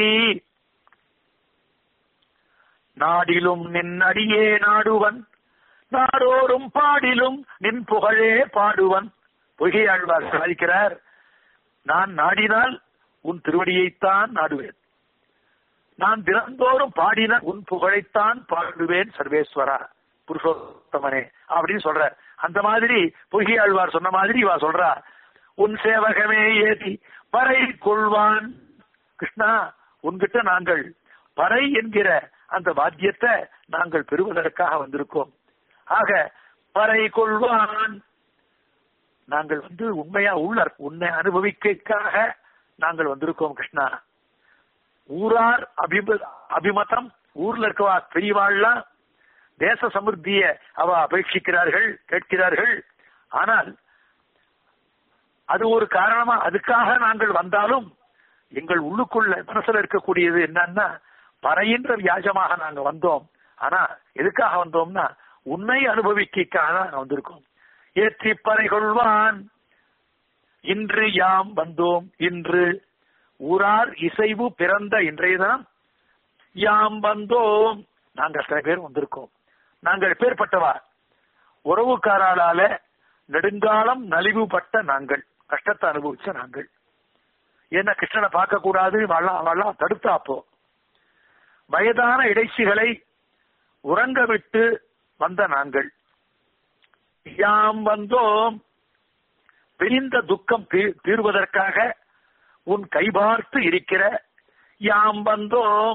நாடிலும் நின் அடியே நாடுவன் நாடோறும் பாடிலும் நின் புகழே பாடுவன் பொய்கையாழ்வார் சாதிக்கிறார் நான் நாடினால் உன் திருவடியைத்தான் நாடுவேன் நான் தினந்தோறும் பாடின உன் புகழைத்தான் பாடுவேன் சர்வேஸ்வரா புருஷோத்தமனே அப்படின்னு சொல்ற அந்த மாதிரி பொய்கையாழ்வார் சொன்ன மாதிரி இவா சொல்றா உன் சேவகமே ஏதி பறை கொள்வான் கிருஷ்ணா உன்கிட்ட நாங்கள் பறை என்கிற அந்த வாத்தியத்தை நாங்கள் பெறுவதற்காக வந்திருக்கோம் ஆக பறை கொள்வான் நாங்கள் வந்து உண்மையா உள்ளர் உன்னை அனுபவிக்கைக்காக நாங்கள் வந்திருக்கோம் கிருஷ்ணா ஊரார் அபிம அபிமதம் ஊர்ல இருக்கவா பெரியவாள்லாம் தேச சமிருத்திய அவ அபேட்சிக்கிறார்கள் கேட்கிறார்கள் ஆனால் அது ஒரு காரணமா அதுக்காக நாங்கள் வந்தாலும் எங்கள் உள்ளுக்குள்ள மனசுல இருக்கக்கூடியது என்னன்னா பறையின்ற வியாஜமாக நாங்க வந்தோம் ஆனா எதுக்காக வந்தோம்னா உன்னை அனுபவிக்கைக்காக நாங்க வந்திருக்கோம் ஏற்றி பறை கொள்வான் இன்று யாம் வந்தோம் இன்று ஊரார் இசைவு பிறந்த இன்றைய தினம் யாம் வந்தோம் நாங்கள் சில பேர் வந்திருக்கோம் நாங்கள் பேர்பட்டவா உறவுக்காரால நெடுங்காலம் நலிவுபட்ட நாங்கள் கஷ்டத்தை அனுபவிச்ச நாங்கள் ஏன்னா கிருஷ்ணனை பார்க்க கூடாது அவெல்லாம் தடுத்தா அப்போ வயதான இடைச்சிகளை உறங்க விட்டு வந்த நாங்கள் யாம் வந்தோம் பிரிந்த துக்கம் தீர்வதற்காக உன் கைபார்த்து இருக்கிற யாம் வந்தோம்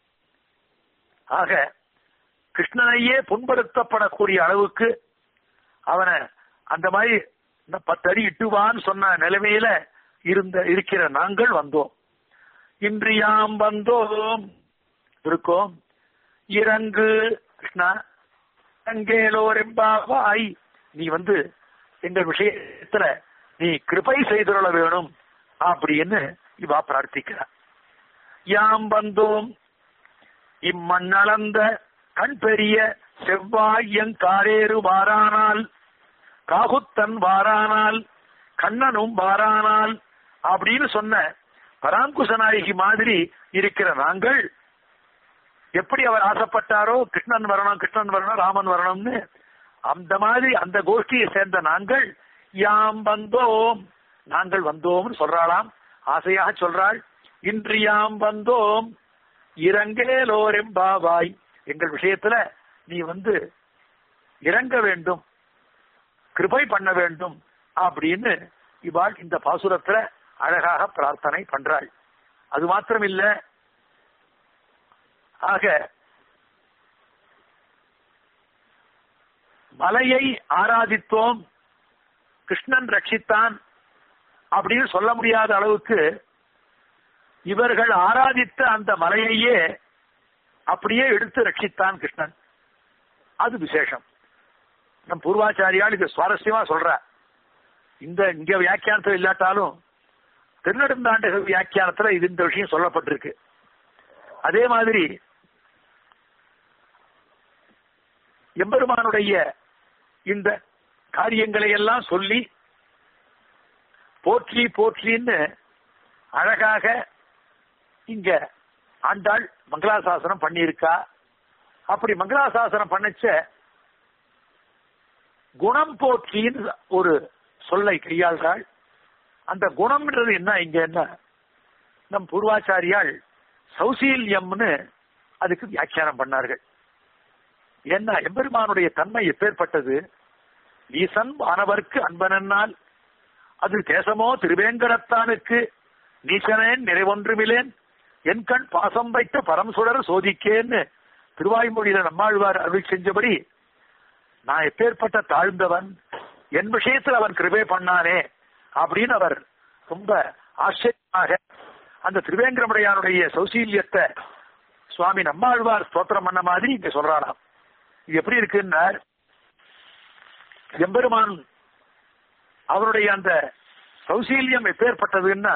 ஆக கிருஷ்ணனையே புண்படுத்தப்படக்கூடிய அளவுக்கு அவனை அந்த மாதிரி பத்தடி இட்டுவான்னு சொன்ன நிலைமையில இருந்த இருக்கிற நாங்கள் வந்தோம் இன்று யாம் வந்தோம் இருக்கோம் இறங்கு கிருஷ்ணா இறங்கேலோரெம்பாவாய் நீ வந்து எங்கள் விஷயத்துல நீ கிருபை செய்துள்ள வேணும் அப்படின்னு இவா பிரார்த்திக்கிறார் யாம் வந்தோம் இம்மண்ணளந்த கண் பெரிய செவ்வாயங்காரேறு வாரானால் காகுத்தன் வாரானால் கண்ணனும் வாரானால் அப்படின்னு சொன்ன பராங்குச நாயகி மாதிரி இருக்கிற நாங்கள் எப்படி அவர் ஆசைப்பட்டாரோ கிருஷ்ணன் வரணும் கிருஷ்ணன் வரணும் ராமன் வரணும்னு அந்த மாதிரி அந்த கோஷ்டியை சேர்ந்த நாங்கள் யாம் வந்தோம் நாங்கள் வந்தோம்னு சொல்றாளாம் ஆசையாக சொல்றாள் இன்று யாம் வந்தோம் இறங்கேலோரெம்பாவாய் எங்கள் விஷயத்துல நீ வந்து இறங்க வேண்டும் கிருபை பண்ண வேண்டும் அப்படின்னு இவாள் இந்த பாசுரத்துல அழகாக பிரார்த்தனை பண்றாள் அது மாத்திரம் இல்ல ஆக மலையை ஆராதித்தோம் கிருஷ்ணன் ரட்சித்தான் அப்படின்னு சொல்ல முடியாத அளவுக்கு இவர்கள் ஆராதித்த அந்த மலையையே அப்படியே எடுத்து ரட்சித்தான் கிருஷ்ணன் அது விசேஷம் நம் பூர்வாச்சாரியால் இது சுவாரஸ்யமா சொல்ற இந்த இங்க வியாக்கியானத்துல இல்லாட்டாலும் திருநெடுந்தாண்டு வியாக்கியானத்துல இது இந்த விஷயம் சொல்லப்பட்டிருக்கு அதே மாதிரி எம்பெருமானுடைய இந்த காரியங்களை எல்லாம் சொல்லி போற்றி போற்றின்னு அழகாக இங்க ஆண்டாள் மங்களாசாசனம் பண்ணியிருக்கா அப்படி மங்களாசாசனம் பண்ணச்ச குணம் போற்றின்னு ஒரு சொல்லை கையாள்றாள் அந்த குணம்ன்றது என்ன இங்க என்ன நம் பூர்வாச்சாரியால் சௌசீல்யம்னு அதுக்கு வியாக்கியானம் பண்ணார்கள் என்ன எம்பெருமானுடைய தன்மை எப்பேற்பட்டது ஈசன் வானவர்க்கு அன்பனன்னால் அது தேசமோ திருவேங்கடத்தானுக்கு நீசனேன் நிறைவொன்றுமிலேன் என் கண் பாசம் வைத்த பரம் சுடர் சோதிக்கேன்னு திருவாய்மொழியில நம்மாழ்வார் அருள் செஞ்சபடி நான் எப்பேற்பட்ட தாழ்ந்தவன் என் விஷயத்தில் அவன் கிருபை பண்ணானே அப்படின்னு அவர் ரொம்ப ஆச்சரியமாக அந்த திருவேங்கரமுடையானுடைய சௌசீல்யத்தை சுவாமி நம்மாழ்வார் ஸ்தோத்திரம் பண்ண மாதிரி இங்க சொல்றாராம் இது எப்படி இருக்குன்னா எம்பெருமான் அவருடைய அந்த சௌசீல்யம் எப்பேற்பட்டதுன்னா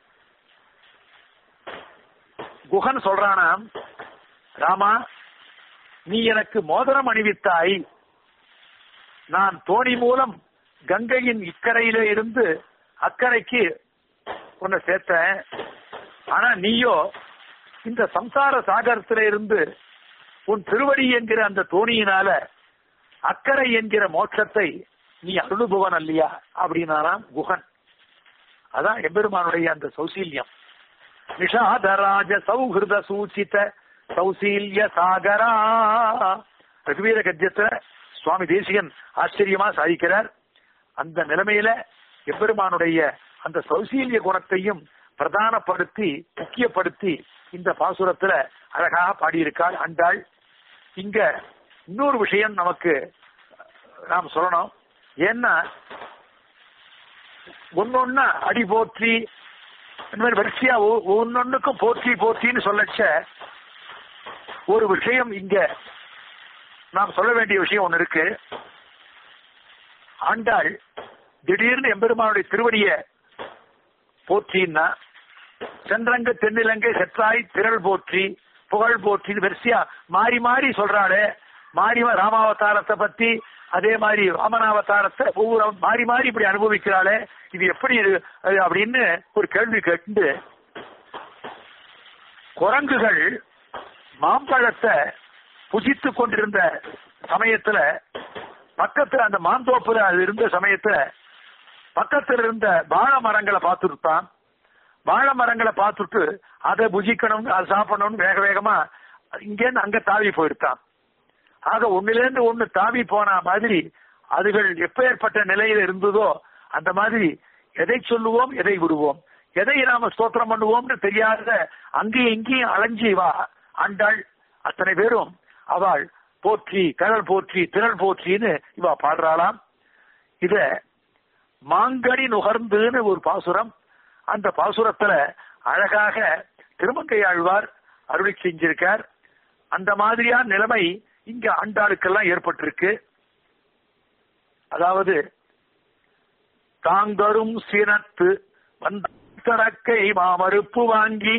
குகன் சொல்றானாம் ராமா நீ எனக்கு மோதிரம் அணிவித்தாய் நான் தோணி மூலம் கங்கையின் இக்கரையில இருந்து அக்கறைக்கு உன்னை சேர்த்தேன் ஆனா நீயோ இந்த சம்சார சாகரத்தில இருந்து உன் திருவடி என்கிற அந்த தோணியினால அக்கறை என்கிற மோட்சத்தை நீ அருளுபவன் அல்லையா அப்படின்னாராம் குகன் அதான் எம்பெருமானுடைய அந்த சௌசீல்யம் நிஷாதராஜ சௌஹிருத சூச்சித சௌசீல்ய சாகரா ரகுவீர கத்தியத்துல சுவாமி தேசிகன் ஆச்சரியமா சாதிக்கிறார் அந்த நிலைமையில எம்பெருமானுடைய அந்த சௌசீல்ய குணத்தையும் பிரதானப்படுத்தி முக்கியப்படுத்தி இந்த பாசுரத்துல அழகாக பாடியிருக்காள் அண்டாள் இங்க இன்னொரு விஷயம் நமக்கு நாம் சொல்லணும் ஏன்னா ஒன்னொன்னா அடி போற்றி இந்த மாதிரி வரிசையா ஒன்னொன்னுக்கும் போற்றி போற்றின்னு சொல்லச்ச ஒரு விஷயம் இங்க நாம் சொல்ல வேண்டிய விஷயம் ஒண்ணு இருக்கு ஆண்டாள் திடீர்னு எம்பெருமானுடைய திருவடிய போற்றின்னா சென்றங்க தென்னிலங்கை செற்றாய் திரள் போற்றி புகழ் போற்றி வரிசையா மாறி மாறி சொல்றாளே மாறி ராமாவதாரத்தை பத்தி அதே மாதிரி வாமனாவதாரத்தை ஒவ்வொரு மாறி மாறி இப்படி அனுபவிக்கிறாளே இது எப்படி அப்படின்னு ஒரு கேள்வி கேட்டு குரங்குகள் மாம்பழத்தை புசித்து கொண்டிருந்த சமயத்துல பக்கத்துல அந்த மாந்தோப்புல அது இருந்த சமயத்துல பக்கத்துல இருந்த வாழை மரங்களை பார்த்துட்டான் வாழை மரங்களை பார்த்துட்டு அதை புஜிக்கணும்னு அதை சாப்பிடணும்னு வேக வேகமா இங்கேருந்து அங்க தாவி போயிருத்தான் ஆக ஒண்ணுலேருந்து ஒண்ணு தாவி போன மாதிரி அதுகள் எப்பேற்பட்ட நிலையில இருந்ததோ அந்த மாதிரி எதை சொல்லுவோம் எதை விடுவோம் எதை நாம ஸ்தோத்திரம் பண்ணுவோம்னு தெரியாத அங்கேயும் இங்கேயும் அலைஞ்சி வா ஆண்டாள் அத்தனை பேரும் அவள் போற்றி கடல் போற்றி திரள் போற்றின்னு இவா பாடுறாளாம் இத மாங்கனி நுகர்ந்துன்னு ஒரு பாசுரம் அந்த பாசுரத்துல அழகாக திருமங்கையாழ்வார் அருளி செஞ்சிருக்கார் அந்த மாதிரியான நிலைமை இங்க ஆண்டாளுக்கெல்லாம் ஏற்பட்டிருக்கு அதாவது தாங்கரும் சினத்து வந்தடக்கை மாமறுப்பு வாங்கி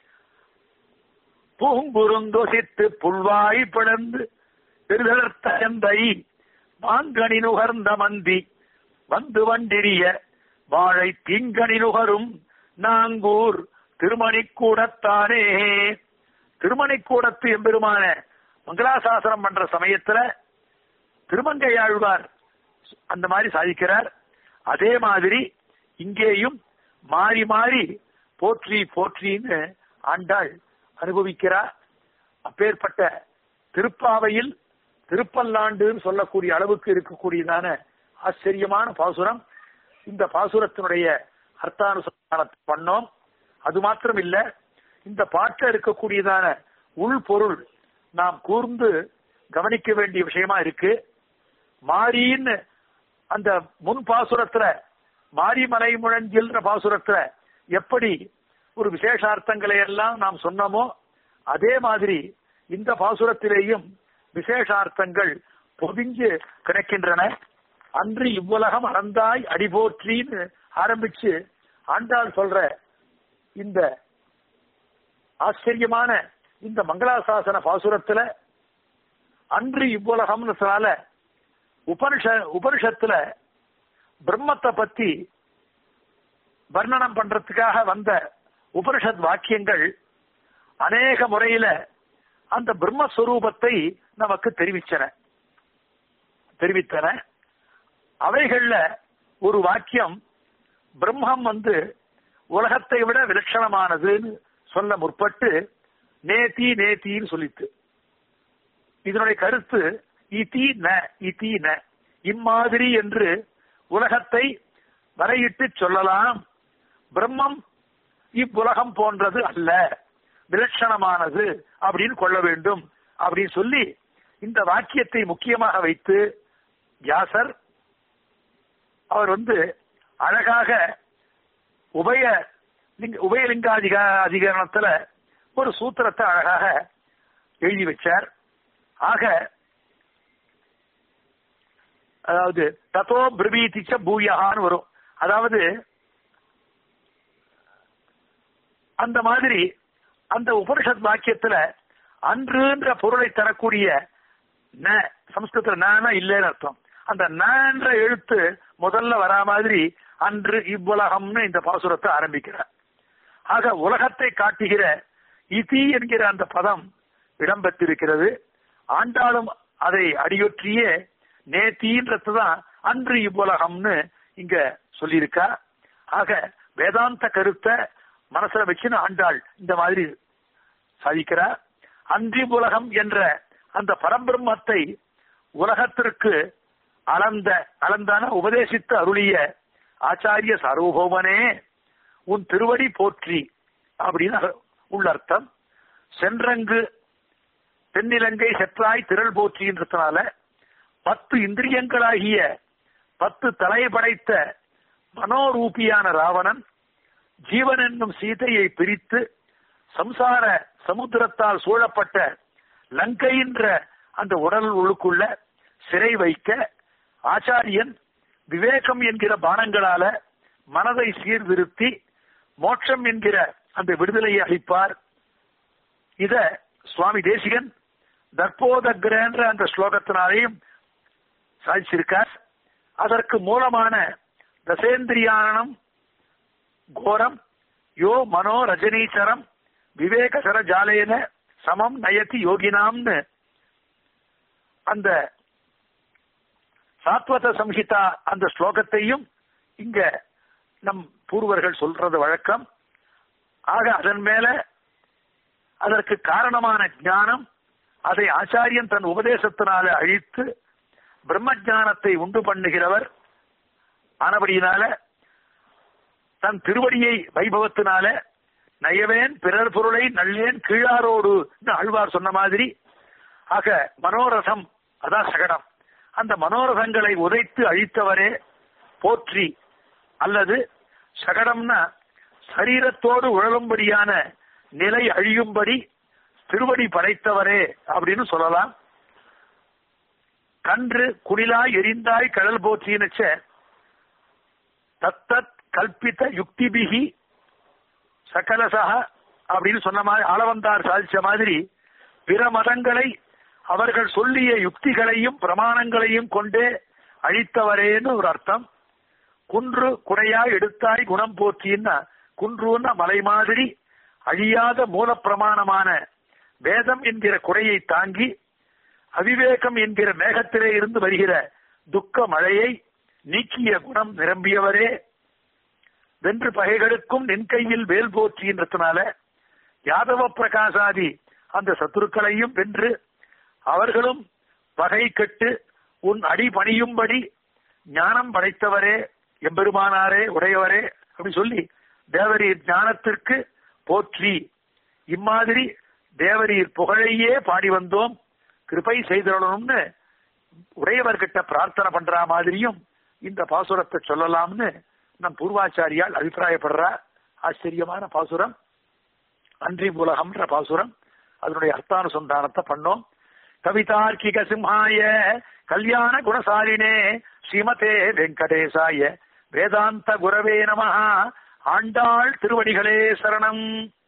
பூங்குறுந்தொசித்து புல்வாய் பிளந்து பெருதளர்த்தந்தை மாங்கனி நுகர்ந்த மந்தி வந்து வண்டிரிய வாழை தீங்கனி நுகரும் நாங்கூர் திருமணிக்கூடத்தானே திருமணிக்கூடத்து எம்பெருமான மங்களாசாசனம் பண்ற சமயத்துல திருமங்கையாழ்வார் அந்த மாதிரி சாதிக்கிறார் அதே மாதிரி இங்கேயும் மாறி மாறி போற்றி போற்றின்னு ஆண்டாள் அனுபவிக்கிறார் அப்பேற்பட்ட திருப்பாவையில் திருப்பல்லாண்டுன்னு சொல்லக்கூடிய அளவுக்கு இருக்கக்கூடியதான ஆச்சரியமான பாசுரம் இந்த பாசுரத்தினுடைய அர்த்தானுசந்தானத்தை பண்ணோம் அது மாத்திரம் இல்ல இந்த பாட்டில் இருக்கக்கூடியதான உள்பொருள் நாம் கூர்ந்து கவனிக்க வேண்டிய விஷயமா இருக்கு மாரின்னு அந்த முன் பாசுரத்துல மாரிமலை முழஞ்சில்ன்ற பாசுரத்துல எப்படி ஒரு விசேஷார்த்தங்களை எல்லாம் நாம் சொன்னோமோ அதே மாதிரி இந்த பாசுரத்திலேயும் விசேஷார்த்தங்கள் பொதிஞ்சு கிடைக்கின்றன அன்று இவ்வுலகம் அறந்தாய் அடிபோற்றின்னு ஆரம்பிச்சு ஆண்டாள் சொல்ற இந்த ஆச்சரியமான இந்த மங்களாசாசன பாசுரத்துல அன்று இவ்வுலகம்னு சொன்னால உபனிஷ உபனிஷத்துல பிரம்மத்தை பத்தி வர்ணனம் பண்றதுக்காக வந்த உபனிஷத் வாக்கியங்கள் அநேக முறையில அந்த பிரம்மஸ்வரூபத்தை நமக்கு தெரிவிச்சன தெரிவித்தன அவைகள்ல ஒரு வாக்கியம் பிரம்மம் வந்து உலகத்தை விட விலட்சணமானதுன்னு சொல்ல முற்பட்டு நேத்தி நேத்தின்னு சொல்லித்து இதனுடைய கருத்து இதி ந இதி ந இம்மாதிரி என்று உலகத்தை வரையிட்டு சொல்லலாம் பிரம்மம் இவ்வுலகம் போன்றது அல்ல விலட்சணமானது அப்படின்னு கொள்ள வேண்டும் அப்படின்னு சொல்லி இந்த வாக்கியத்தை முக்கியமாக வைத்து வியாசர் அவர் வந்து அழகாக உபய லிங்க உபயலிங்காதிக அதிகரணத்துல ஒரு சூத்திரத்தை அழகாக எழுதி வச்சார் ஆக அதாவது தத்தோ பிரபீதிச்ச பூயகான்னு வரும் அதாவது அந்த மாதிரி அந்த உபனிஷத் வாக்கியத்துல அன்றுன்ற பொருளை தரக்கூடிய ந சம்ஸ்கிருத்துல நானா இல்லைன்னு அர்த்தம் அந்த நன்ற எழுத்து முதல்ல வரா மாதிரி அன்று இவ்வுலகம்னு இந்த பாசுரத்தை ஆரம்பிக்கிறார் ஆக உலகத்தை காட்டுகிற இதி என்கிற அந்த பதம் இடம்பெற்றிருக்கிறது ஆண்டாளும் அதை அடியொற்றியே நேத்தின்றதுதான் அன்று இவ்வுலகம்னு இங்க சொல்லியிருக்கா ஆக வேதாந்த கருத்தை மனசுல வச்சுன்னு ஆண்டாள் இந்த மாதிரி சாதிக்கிறார் அன்றி உலகம் என்ற அந்த பரபிரம்மத்தை உலகத்திற்கு அளந்த அளந்தான உபதேசித்து அருளிய ஆச்சாரிய சார்வபௌமனே உன் திருவடி போற்றி அப்படின்னு உள்ளர்த்தம் சென்றங்கு தென்னிலங்கை செற்றாய் திரள் போற்றின்றதுனால பத்து இந்திரியங்களாகிய பத்து தலை படைத்த மனோரூபியான ராவணன் ஜீவன் என்னும் சீதையை பிரித்து சம்சார சமுத்திரத்தால் சூழப்பட்ட லங்கைன்ற அந்த உடல் உள்ளுக்குள்ள சிறை வைக்க ஆச்சாரியன் விவேகம் என்கிற பானங்களால மனதை சீர்திருத்தி மோட்சம் என்கிற அந்த விடுதலையை அளிப்பார் இத சுவாமி தேசிகன் தற்போதக்ரன்ற அந்த ஸ்லோகத்தினாலையும் சாதிச்சிருக்கார் அதற்கு மூலமான தசேந்திரியானம் கோரம் யோ மனோ ரஜனீச்சரம் விவேகசர ஜாலேன சமம் நயதி யோகினாம்னு அந்த சாத்வத சம்ஹிதா அந்த ஸ்லோகத்தையும் இங்க நம் பூர்வர்கள் சொல்றது வழக்கம் ஆக அதன் மேல அதற்கு காரணமான ஞானம் அதை ஆச்சாரியன் தன் உபதேசத்தினால அழித்து பிரம்ம ஞானத்தை உண்டு பண்ணுகிறவர் ஆனபடியினால தன் திருவடியை வைபவத்தினால நயவேன் பிறர் பொருளை நல்லேன் கீழாரோடு ஆழ்வார் சொன்ன மாதிரி ஆக மனோரசம் அதான் சகடம் அந்த மனோரசங்களை உதைத்து அழித்தவரே போற்றி அல்லது சகடம்னா சரீரத்தோடு உழலும்படியான நிலை அழியும்படி திருவடி படைத்தவரே அப்படின்னு சொல்லலாம் கன்று குடிலாய் எரிந்தாய் கடல் போற்றினுச்ச தத்தத் கல்பித்த யுக்திபிகி சகலசா அப்படின்னு சொன்ன மாதிரி அளவந்தார் சாதிச்ச மாதிரி பிற மதங்களை அவர்கள் சொல்லிய யுக்திகளையும் பிரமாணங்களையும் கொண்டே அழித்தவரேன்னு ஒரு அர்த்தம் குன்று குறையா எடுத்தாய் குணம் போற்றின்னா குன்றுன்னா மலை மாதிரி அழியாத மூலப்பிரமாணமான வேதம் என்கிற குறையை தாங்கி அவிவேகம் என்கிற மேகத்திலே இருந்து வருகிற துக்க மழையை நீக்கிய குணம் நிரம்பியவரே வென்று பகைகளுக்கும் நின் கையில் வேல் போற்றின்றதுனால யாதவ பிரகாசாதி அந்த சத்துருக்களையும் வென்று அவர்களும் பகை கட்டு உன் அடி பணியும்படி ஞானம் படைத்தவரே எம்பெருமானாரே உடையவரே அப்படி சொல்லி தேவரீர் ஞானத்திற்கு போற்றி இம்மாதிரி தேவரீர் புகழையே பாடி வந்தோம் கிருபை செய்தரணும்னு உடையவர்கிட்ட பிரார்த்தனை பண்ற மாதிரியும் இந்த பாசுரத்தை சொல்லலாம்னு நம் பூர்வாச்சாரியால் அபிப்பிராயப்படுறா ஆச்சரியமான பாசுரம் அன்றி உலகம்ன்ற பாசுரம் அதனுடைய அர்த்தானுசந்தானத்தை பண்ணோம் கவிதார்க்கிக சிம்ஹாய கல்யாண குணசாலினே ஸ்ரீமதே வெங்கடேசாய வேதாந்த குரவே நமஹ ஆண்டாள் திருவடிகளே சரணம்